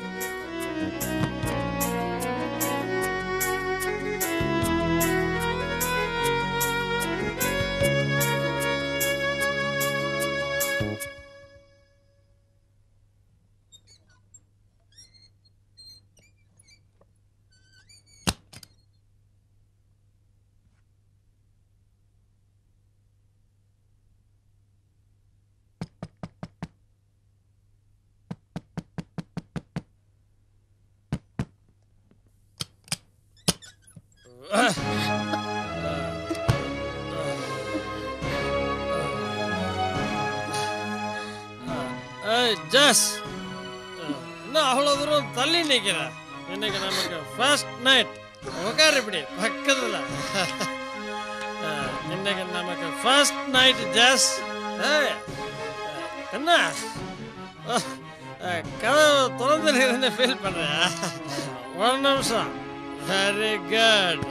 ஏய் ஜஸ் என்ன அவ்வளோ தூரம் தள்ளி நிற்கிற இன்னைக்கு நமக்கு ஃபர்ஸ்ட் நைட் உட்காரு இப்படி பக்கத்தில் இன்னைக்கு நமக்கு ஃபர்ஸ்ட் நைட் ஜஸ் என்ன அஹ், அஹ், கதவு திறந்து இருந்து ஃபீல் பண்ணுறியா ஒரு நிமிஷம் வெரி குட்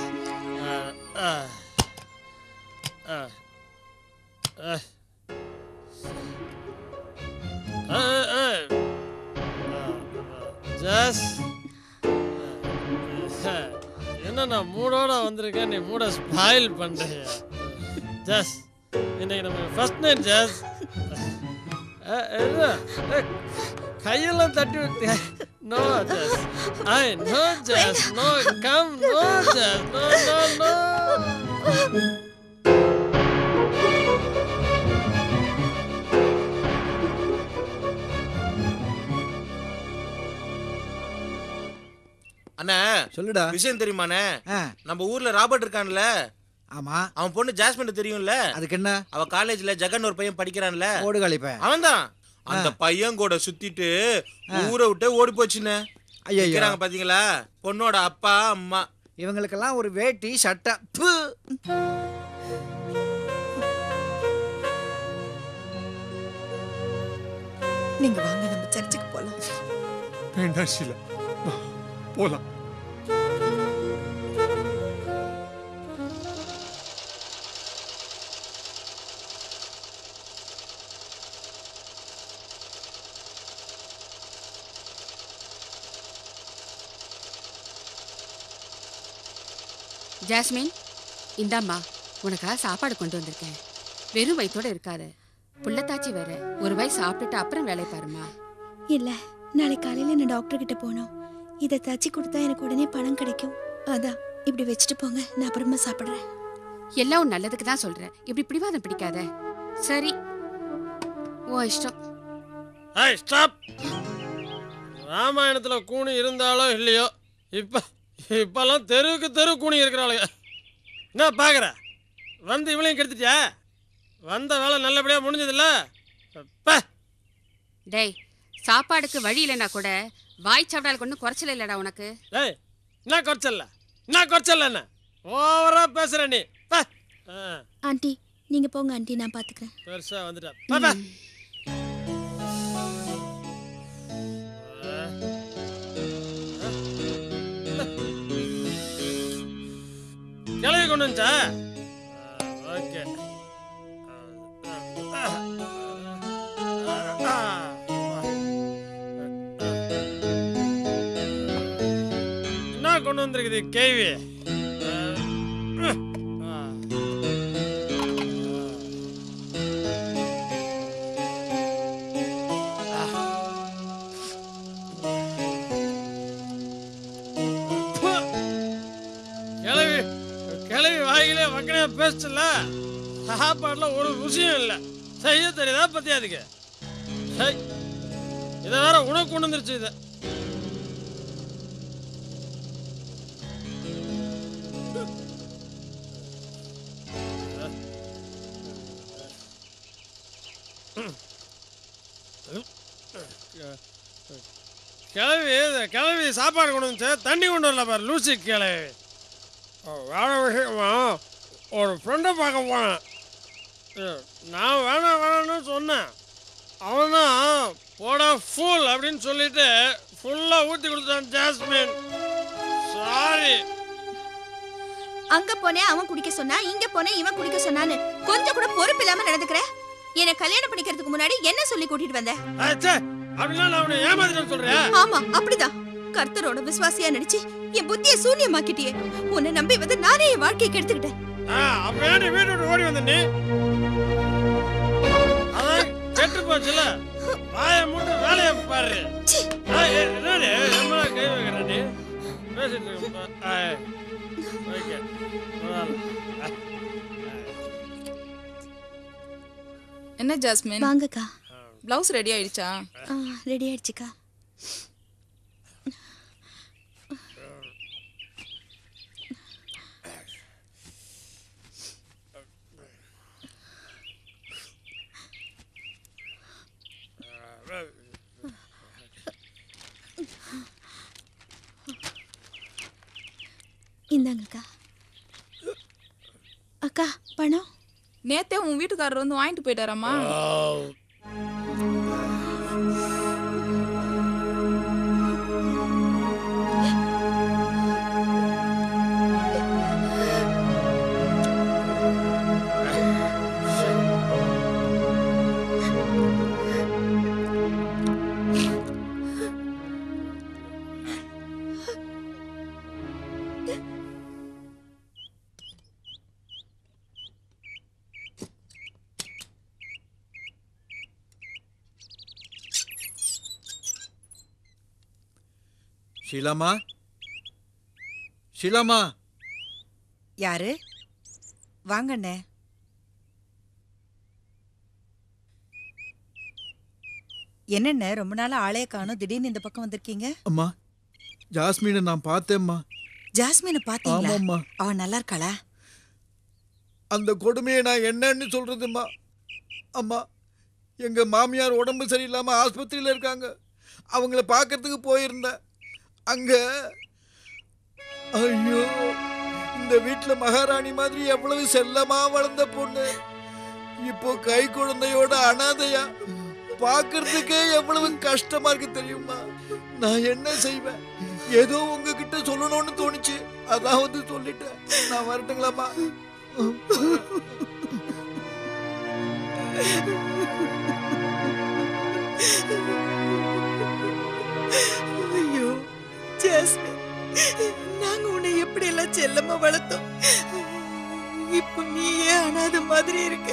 ஜஸ் என்ன நான் மூடோட வந்திருக்கேன் நீ மூட ஸ்பாயில் பண்றிய ஜஸ் இன்னைக்கு நம்ம ஃபர்ஸ்ட் நைட் ஜஸ் கையெல்லாம் தட்டி விட்டு no Jas I no Jas no come no Jas no no no அண்ணா சொல்லுடா விஷயம் தெரியுமாண்ணே ஆ, நம்ம ஊர்ல ராபர்ட் இருக்கான்ல ஆமா அவன் பொண்ணு ஜாஸ்மின் தெரியும்ல அதுக்கு என்ன அவ காலேஜ்ல ஜெகன் ஒரு பையன் படிக்கிறான்ல ஓடு கழிப்பேன் அவன்தான் அந்த பையன் கூட சுத்திட்டு ஊரை விட்டு ஓடி போச்சுண்ணே ஐயா நிக்கிறாங்க பாத்தீங்களா பொண்ணோட அப்பா அம்மா இவங்களுக்கெல்லாம் ஒரு வேட்டி சட்டை ப்பு. நீங்க வாங்க நம்ம சர்ச்சுக்கு போலாம் வேண்டாம் ஷீலா வா, போலாம் ஜாஸ்மின் இந்தாம்மா உனக்காக சாப்பாடு கொண்டு வந்திருக்கேன் வெறும் வயித்தோட இருக்காத புள்ளத்தாச்சி வேற ஒரு வாய் சாப்பிட்டுட்டு அப்புறம் வேலை பாருமா இல்ல நாளை காலையில நான் டாக்டர் கிட்ட போனோம் இதை தச்சு கொடுத்தா எனக்கு உடனே பணம் கிடைக்கும் அதான் இப்படி வச்சுட்டு போங்க நான் அப்புறமா சாப்பிடுறேன் எல்லாம் உன் நல்லதுக்கு தான் சொல்றேன் இப்படி பிடிவாதம் பிடிக்காத சரி ஓ இஷ்டம் ஏய் ஸ்டாப் ராமாயணத்துல கூணி இருந்தாலோ இல்லையோ இப்ப இப்பெல்லாம் தெருவுக்கு தெரு கூணி இருக்கிறாளுங்க என்ன பாக்குற வந்து இவளையும் கெடுத்துட்டியா வந்த வேலை நல்லபடியா முடிஞ்சதில்ல ப டேய் சாப்பாடுக்கு வழி இல்லைன்னா கூட வாய் சாப்பிடால் ஒன்றும் குறைச்சல இல்லடா உனக்கு டேய் என்ன குறைச்சல்ல என்ன குறைச்சல்ல என்ன ஓவரா பேசுற நீ ப ஆ, ஆண்டி நீங்க போங்க ஆண்டி நான் பாத்துக்கிறேன் பெருசா வந்துட்டா ப, ப. கிளவி கொண்டு வந்துச்சா ஓகே என்ன கொண்டு வந்திருக்குது கேள்வி கிளவி கிளவி வாயிலே வக்கனையா பேசல சாப்பாடுல ஒரு ருசியும் இல்லை செய்ய தெரியுதா பத்தியா அதுக்கு சை இதை வேற உனக்கு கொண்டு வந்துருச்சு இதை கிளவி கிளவி சாப்பாடு கொண்டு வந்துச்சு தண்ணி கொண்டு வரல பாரு லூசி கிளவி வேற விஷயமா ஒரு ஃப்ரெண்டை பார்க்க போனேன் அஹ், நான் வேணாம் வேணாம்னு சொன்னேன் அவனா போடா ஃபுல் அப்படின்னு சொல்லிட்டு ஃபுல்லாக ஊற்றி கொடுத்தான் ஜாஸ்மின் சாரி அங்க போனேன் அவன் குடிக்க சொன்னா இங்க போனேன் இவன் குடிக்க சொன்னான்னு கொஞ்சம் கூட பொறுப்பு இல்லாம நடந்துக்கிற என்னை கல்யாணம் பண்ணிக்கிறதுக்கு முன்னாடி என்ன சொல்லி கூட்டிட்டு வந்த ஆச்சே அப்படின்னா நான் அவனை ஏமாத்திட்டேன்னு சொல்கிறேன் ஆமா அப்படிதான் கர்த்தரோட விசுவாசியா நடிச்சு என் புத்திய சூன்யமாக்கிட்டியே உன்னை நம்பி வந்து நானே என் வாழ்க்கையை கெடுத்துக்கிட்டேன் அப்போ ஏன் நீ வீட்டை விட்டு ஓடி வந்த நீ அதான் கெட்டு போச்சுல வாயை மூட்டு வேலையை பாரு ஆ, ஏ, என்னடி எம்மா கை வைக்கிற நீ பேசிட்டு இருக்க ஓகே பரவாயில்ல. என்ன ஜாஸ்மின் வாங்கக்கா பிளவுஸ் ரெடி ஆயிடுச்சா ரெடி ஆயிடுச்சுக்கா இந்தாங்கக்கா அக்கா பணம் நேத்தே உன் வீட்டுக்காரர் வந்து வாங்கிட்டு போயிட்டாராம்மா ஷீலாமா ஷீலாமா யாரு வாங்கண்ணே என்னண்ணே ரொம்ப நாளா ஆளே காணோம் திடீர்னு இந்த பக்கம் வந்திருக்கீங்க அம்மா ஜாஸ்மினை நான் பார்த்தேம்மா ஜாஸ்மினை பாத்தீங்களா ஆமாம்மா அவ நல்லா இருக்காளா அந்த கொடுமையை நான் என்னன்னு சொல்றதும்மா அம்மா எங்க மாமியார் உடம்பு சரியில்லாம ஆஸ்பத்திரியில இருக்காங்க அவங்கள பார்க்கறதுக்கு போயிருந்தேன் அங்க ஐயோ இந்த வீட்டுல மகாராணி மாதிரி எவ்வளவு செல்லமா வளர்ந்த பொண்ணு இப்போ கை குழந்தையோட அனாதையா பார்க்கறதுக்கே எவ்வளவு கஷ்டமா இருக்கு தெரியுமா நான் என்ன செய்வேன் ஏதோ உங்ககிட்ட சொல்லணும்னு தோணுச்சு அதான் வந்து சொல்லிட்டேன் நான் வரட்டுங்களாம்மா ஐயோ ஜாஸ்மின் நாங்க உன்னை எப்படி எல்லாம் செல்லமா வளர்த்தோம் இப்ப நீயே அனாத மாதிரி இருக்க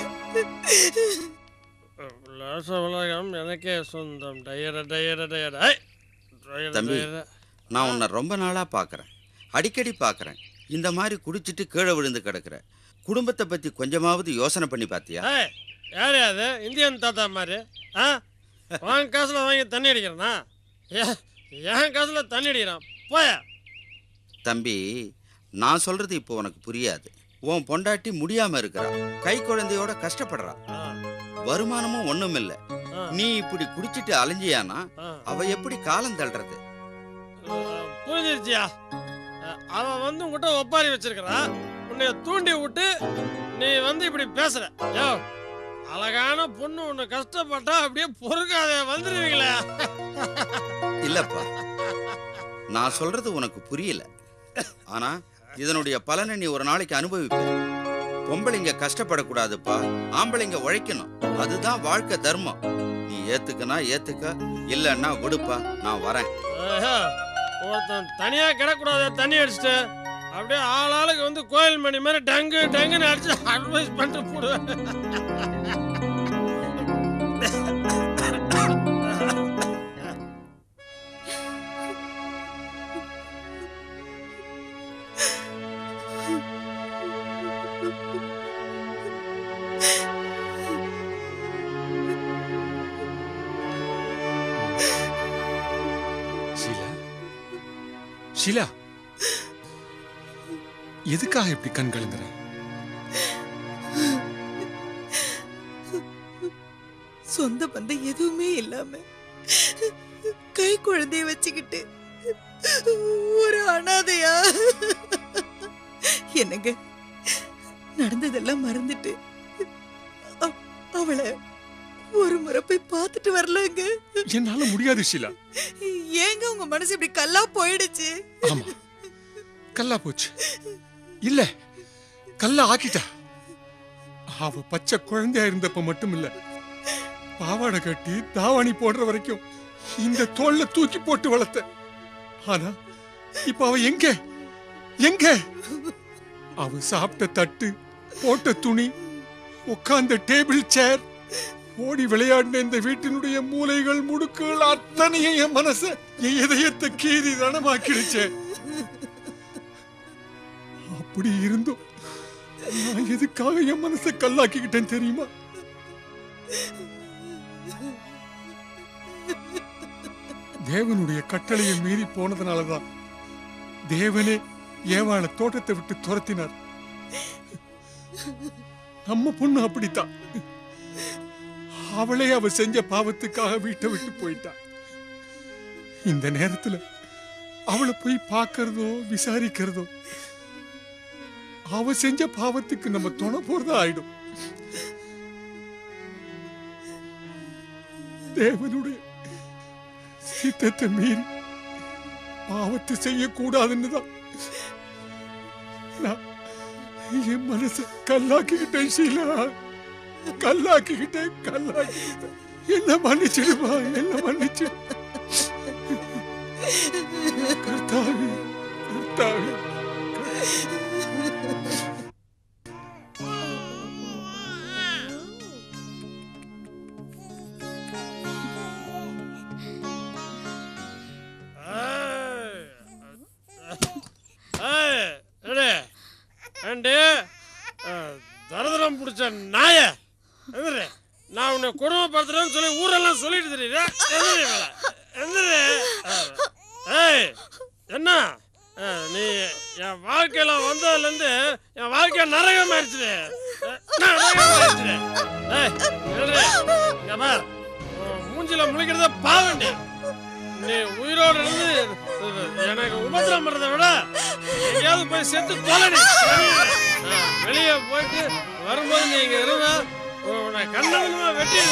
உல்லாச உலகம் எனக்கே சொந்தம் டயர டயர டயர ஐ! டயர, தம்பி டயர. நான் உன்னை ரொம்ப நாளாக பார்க்குறேன் அடிக்கடி பார்க்குறேன் இந்த மாதிரி குடிச்சிட்டு கீழே விழுந்து கிடக்குற குடும்பத்தை பற்றி கொஞ்சமாவது யோசனை பண்ணி பார்த்தியா ஏய், யாரு அது இந்தியன் தாத்தா மாதிரி ஆ வாங்க காசுல வாங்கி தண்ணி அடிக்கிறேனா ஏ- என் காசுல தண்ணி அடிக்கிறான் போய தம்பி நான் சொல்றது இப்போ உனக்கு புரியாது உன் பொண்டாட்டி முடியாம இருக்கிறா கை குழந்தையோட கஷ்டப்படுறா வருமானமும் ஒண்ணும் இல்ல நீ இப்படி குடிச்சிட்டு அலைஞ்சியானா அவ எப்படி காலம் தள்ளுறது புரிஞ்சிருச்சியா அஹ், அவன் வந்து உங்ககிட்ட ஒப்பாரி வச்சிருக்கிறான் உன்னை தூண்டி விட்டு நீ வந்து இப்படி பேசுற யோ அழகான பொண்ணு உன்னை கஷ்டப்பட்டா அப்படியே பொறுக்காத வந்துருவீங்களே இல்லப்பா நான் சொல்றது உனக்கு புரியல ஆனா இதனுடைய பலனை நீ ஒரு நாளைக்கு அனுபவிப்ப பொம்பளைங்க கஷ்டப்படக்கூடாதுப்பா ஆம்பளைங்க உழைக்கணும் அதுதான் வாழ்க்கை தர்மம் நீ ஏத்துக்கனா ஏத்துக்க இல்லன்னா விடுப்பா நான் வரேன் ஆஹா, ஒருத்தன் தனியா கிடக்கூடாது தண்ணி அடிச்சுட்டு அப்படியே ஆள் ஆளுக்கு வந்து கோயில் மணி மாதிரி டங்கு டங்குன்னு அடிச்சு அட்வைஸ் பண்ணிட்டு போடுவேன் ஷீலா ஷீலா எதுக்காக இப்படி கண் கலங்குற சொந்த பந்தம் எதுவுமே இல்லாம கை குழந்தைய வச்சுக்கிட்டு ஒரு அனாதையா என்னங்க நடந்ததெல்லாம் மறந்துட்டு அ- அவளை ஒரு முறை போய் பார்த்துட்டு வரலங்க என்னால முடியாது ஷீலா ஏங்க உங்க மனசு இப்படி கல்லா போயிடுச்சு ஆமா கல்லா போச்சு இல்ல கல்லா ஆக்கிட்டா அவ பச்சை குழந்தையா இருந்தப்ப மட்டும் இல்ல பாவாடை கட்டி தாவணி போடுற வரைக்கும் இந்த தோல்ல தூக்கி போட்டு வளர்த்த ஆனா இப்ப அவ எங்க எங்க அவ சாப்பிட்ட தட்டு போட்ட துணி உட்கார்ந்த டேபிள் சேர் ஓடி விளையாடின இந்த வீட்டினுடைய மூலைகள் முடுக்குகள் அத்தனையும் என் மனச என் இதயத்தை கீறி ரணமாக்கிடுச்சே அப்படி இருந்தும் நான் எதுக்காக என் மனசை கல்லாக்கிக்கிட்டேன் தெரியுமா தேவனுடைய கட்டளையை மீறி போனதுனாலதான் தேவனே ஏவாள தோட்டத்தை விட்டு துரத்தினார் நம்ம பொண்ணு அப்படித்தான் அவளே அவ செஞ்ச பாவத்துக்காக வீட்டை விட்டு போயிட்டா இந்த நேரத்துல அவளை போய் பார்க்கறதோ விசாரிக்கிறதோ அவ செஞ்ச பாவத்துக்கு நம்ம துணை போறதா ஆயிடும் தேவனுடைய சித்தத்தை மீறி பாவத்தை செய்யக்கூடாதுன்னு தான் நான் என் மனச கல்லாக்கிக்கிட்டேன் ஷீலா கல்லாக்கிக்கிட்டேன் கல்லாக்கிக்கிட்டேன் என்ன மன்னிச்சிடுமா என்ன மன்னிச்சு கர்த்தாவே கர்த்தாவே ஏண்டி அஹ், தரதரம் பிடிச்ச நாய எந்திரி நான் உன்னை குடும்பப்படுத்துறேன்னு சொல்லி ஊரெல்லாம் சொல்லிட்டு தெரியுது எந்திரி மேல எந்திரி அஹ், ஏய் என்ன அஹ், நீ என் வாழ்க்கையில வந்ததுலேருந்து என் வாழ்க்கை நரகம் ஆயிடுச்சு நரகம் ஆயிடுச்சு ஏய் எந்திரி இங்க பார் உன் மூஞ்சில முழிக்கிறத பாவண்டி நீ உயிரோடு இருந்து எனக்கு உபத்திரம் பண்றதை விட எங்கேயாவது போய் செத்து தொலைடி வெளியே போயிட்டு வரும்போது நீ இங்க இருந்தா உன்னை கண்ணமா வெட்டி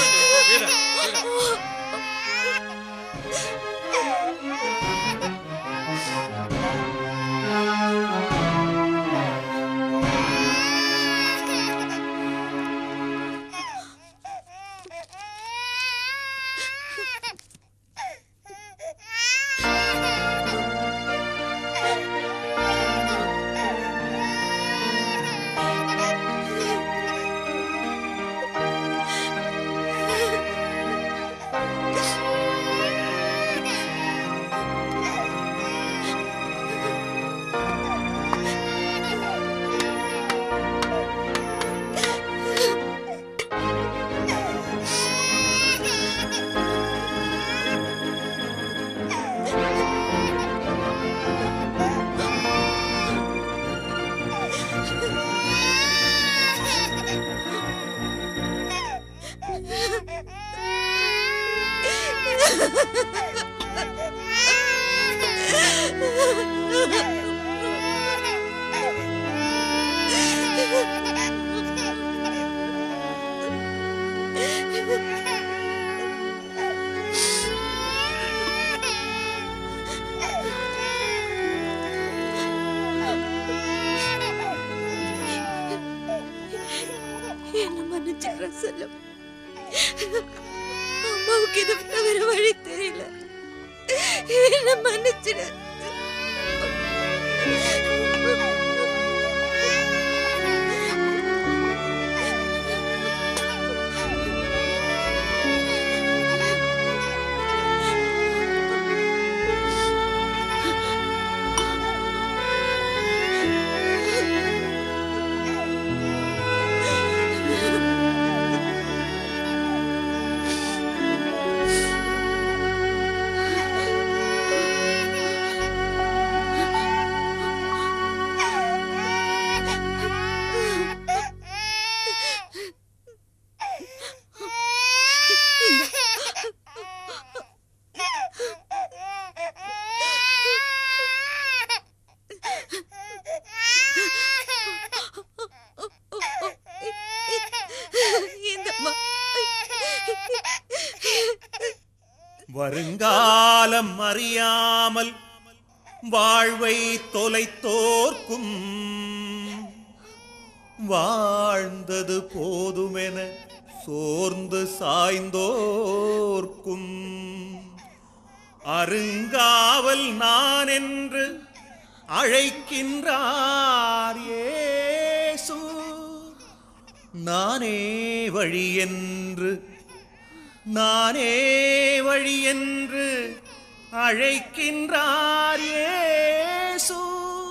என்ன மன்னிச்சிடுற செல்லம் அம்மாவுக்கு இதை விட வேற வழி தெரியல என்ன மன்னிச்சிடு இந்தம்மா வருங்காலம் அறியாமல் வாழ்வை தொலைத்தோர்க்கும் வாழ்ந்தது போதுமென சோர்ந்து சாய்ந்தோர்க்கும் அருங்காவல் நான் என்று அழைக்கின்றார் இயேசு நானே வழி என்று நானே வழி என்று அழைக்கின்றார் இயேசு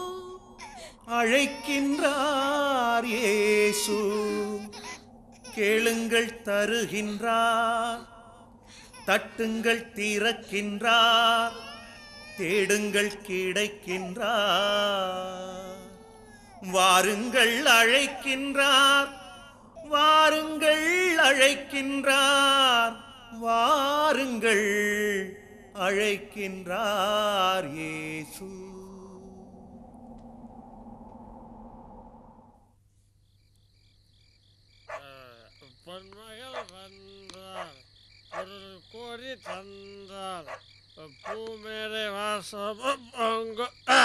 அழைக்கின்றார் இயேசு கேளுங்கள் தருகின்றார் தட்டுங்கள் திறக்கின்றார் தேடுங்கள் கிடைக்கின்றார் வாருங்கள் அழைக்கின்றார் வாருங்கள் அழைக்கின்றார் வாருங்கள் அழைக்கின்றார் இயேசு பொன்மகள் வந்தார் ஒரு கோடி தந்தார் பூமேரை வாசம் அங்க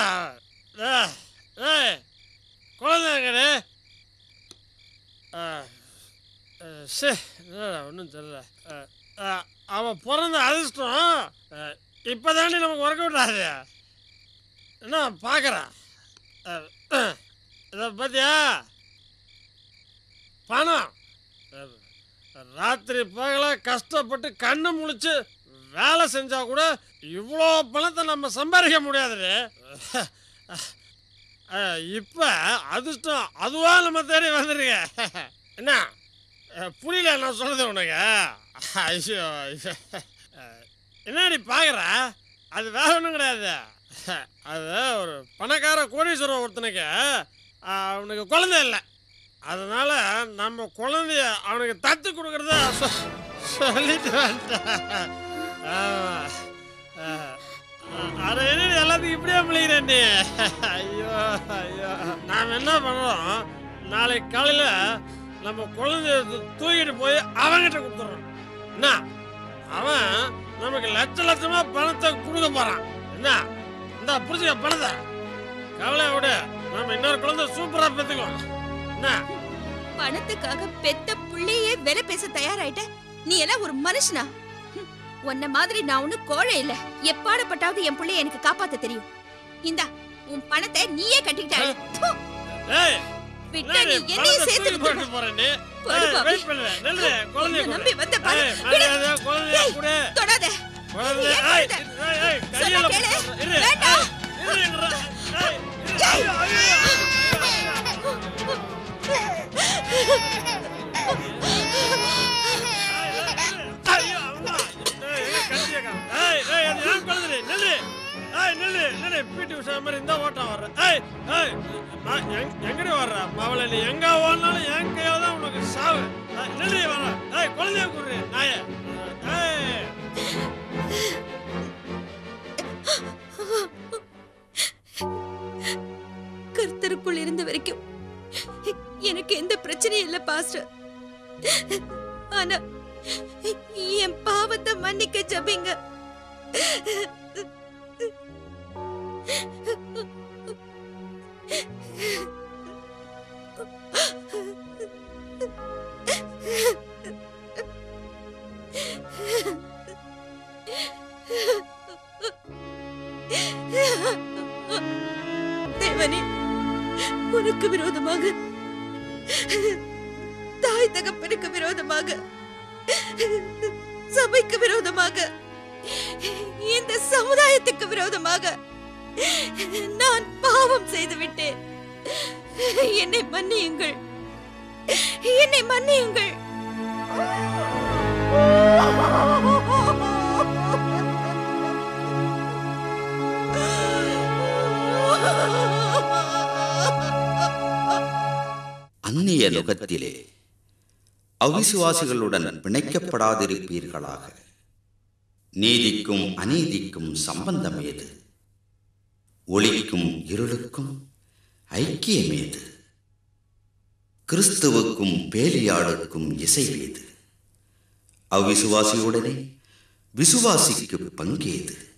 ஏய் குழந்தைங்கடே சே ஒன்றும் தெரியல அஹ், அஹ், அவன் பிறந்த அதிர்ஷ்டம் இப்போ தாண்டி நமக்கு ஒர்க் அவுட் ஆகுது என்ன பார்க்குறான் இதை பார்த்தியா பணம் அஹ், ராத்திரி பகல கஷ்டப்பட்டு கண்ணு முழிச்சு வேலை செஞ்சா கூட இவ்வளோ பணத்தை நம்ம சம்பாதிக்க முடியாதுரு அஹ், இப்ப அதிர்ஷ்டம் அதுவா நம்ம தேடி வந்துருங்க என்ன அஹ், புரியல நான் சொல்றது உனக்கு ஐயோ ஐயோ. அஹ், என்னடி பாக்குற அது வேற ஒன்றும் கிடையாது அது ஒரு பணக்கார கோடீஸ்வரன் ஒருத்தனுக்கு அஹ், அவனுக்கு குழந்தை இல்லை அதனால நம்ம குழந்தைய அவனுக்கு தத்து கொடுக்கறத சொ- சொல்லிட்டு வந்துட்டேன் ஆமா. அஹ், அட என்னடி எல்லாத்துக்கும் இப்படியே முழிக்கிறேன் நீ ஐயோ ஐயோ நாம் என்ன பண்ணுறோம் நாளைக்கு காலையில் நம்ம குழந்தைய தூ- தூக்கிட்டு போய் அவன்கிட்ட கொடுத்துட்றோம் என்ன அவன் நமக்கு லட்ச லட்சமா பணத்தை கொடுக்க போறான் என்ன இந்த புரிஞ்சுக்க பணத்தை கவலை விடு நம்ம இன்னொரு குழந்தை சூப்பரா பெற்றுக்குவோம் என்ன பணத்துக்காக பெத்த புள்ளையே விலை பேச தயாராயிட்ட நீ எல்லாம் ஒரு மனுஷனா ஹம், உன்ன மாதிரி நான் ஒண்ணு கோழை இல்ல எப்பாடப்பட்டாவது என் புள்ளைய எனக்கு காப்பாத்த தெரியும் இந்தா உன் பணத்தை நீயே கட்டிக்கிட்டாரு ஏய் விட்டா நீ என்னடி, என்னையும் பணத்தை சேர்த்து தூக்கி போட்டு போறேன் நீ போடு ஏய், பாவி. வெயிட் பண்ணுவேன் நில்லு குழந்தைய உன்னை கொடு. நம்பி வந்த பணம். ஏய், மரியாதை, குழந்தைய கொடு. தொடாத குழந்தை, ஏன் ஏய், தொடாத? ஏய், ஏய், சொன்னா கையில கேளு. போட்டு- இரு, வேண்டாம். ஏய், இருங்கடா. ஏய், இரு, ஐயோ, ஐயோ. ஐயோ, அம்மா. ஏய், ஏய், கத்திய காணோம். ஏய், ஏய், அது என் குழந்தை, நில்லு. ஏய், நில்லு, நில்லு. PT உஷா மாதிரி இந்த ஓட்டம் வர்ற. ஏய், ஏய், நான் எங்க- எங்கடி வர்ற? மவளே, நீ எங்க ஓடினாலும் என் கையில தான் உனக்கு சாவு. ஏய், நில்லு வர்ற. ஏய், குழந்தைய கூடு, நாயே. ஏய். கர்த்தருக்குள் இருந்த வரைக்கும் எனக்கு எந்த பிரச்சனையும் இல்ல பாஸ்டர் ஆனா என் பாவத்தை மன்னிக்க ஜபிங்க தேவனே உனக்கு விரோதமாக தாய் தகப்பனுக்கு விரோதமாக சபைக்கு விரோதமாக இந்த சமுதாயத்துக்கு விரோதமாக நான் பாவம் செய்து விட்டேன் என்னை மன்னியுங்கள் என்னை மன்னியுங்கள் அந்நிய நுகத்திலே அவிசுவாசிகளுடன் பிணைக்கப்படாதிருப்பீர்களாக நீதிக்கும் அநீதிக்கும் சம்பந்தம் ஏது ஒளிக்கும் இருளுக்கும் ஐக்கியமேது கிறிஸ்துவுக்கும் பேலியாளுக்கும் இசைவேது அவ்விசுவாசியுடனே விசுவாசிக்கு பங்கேது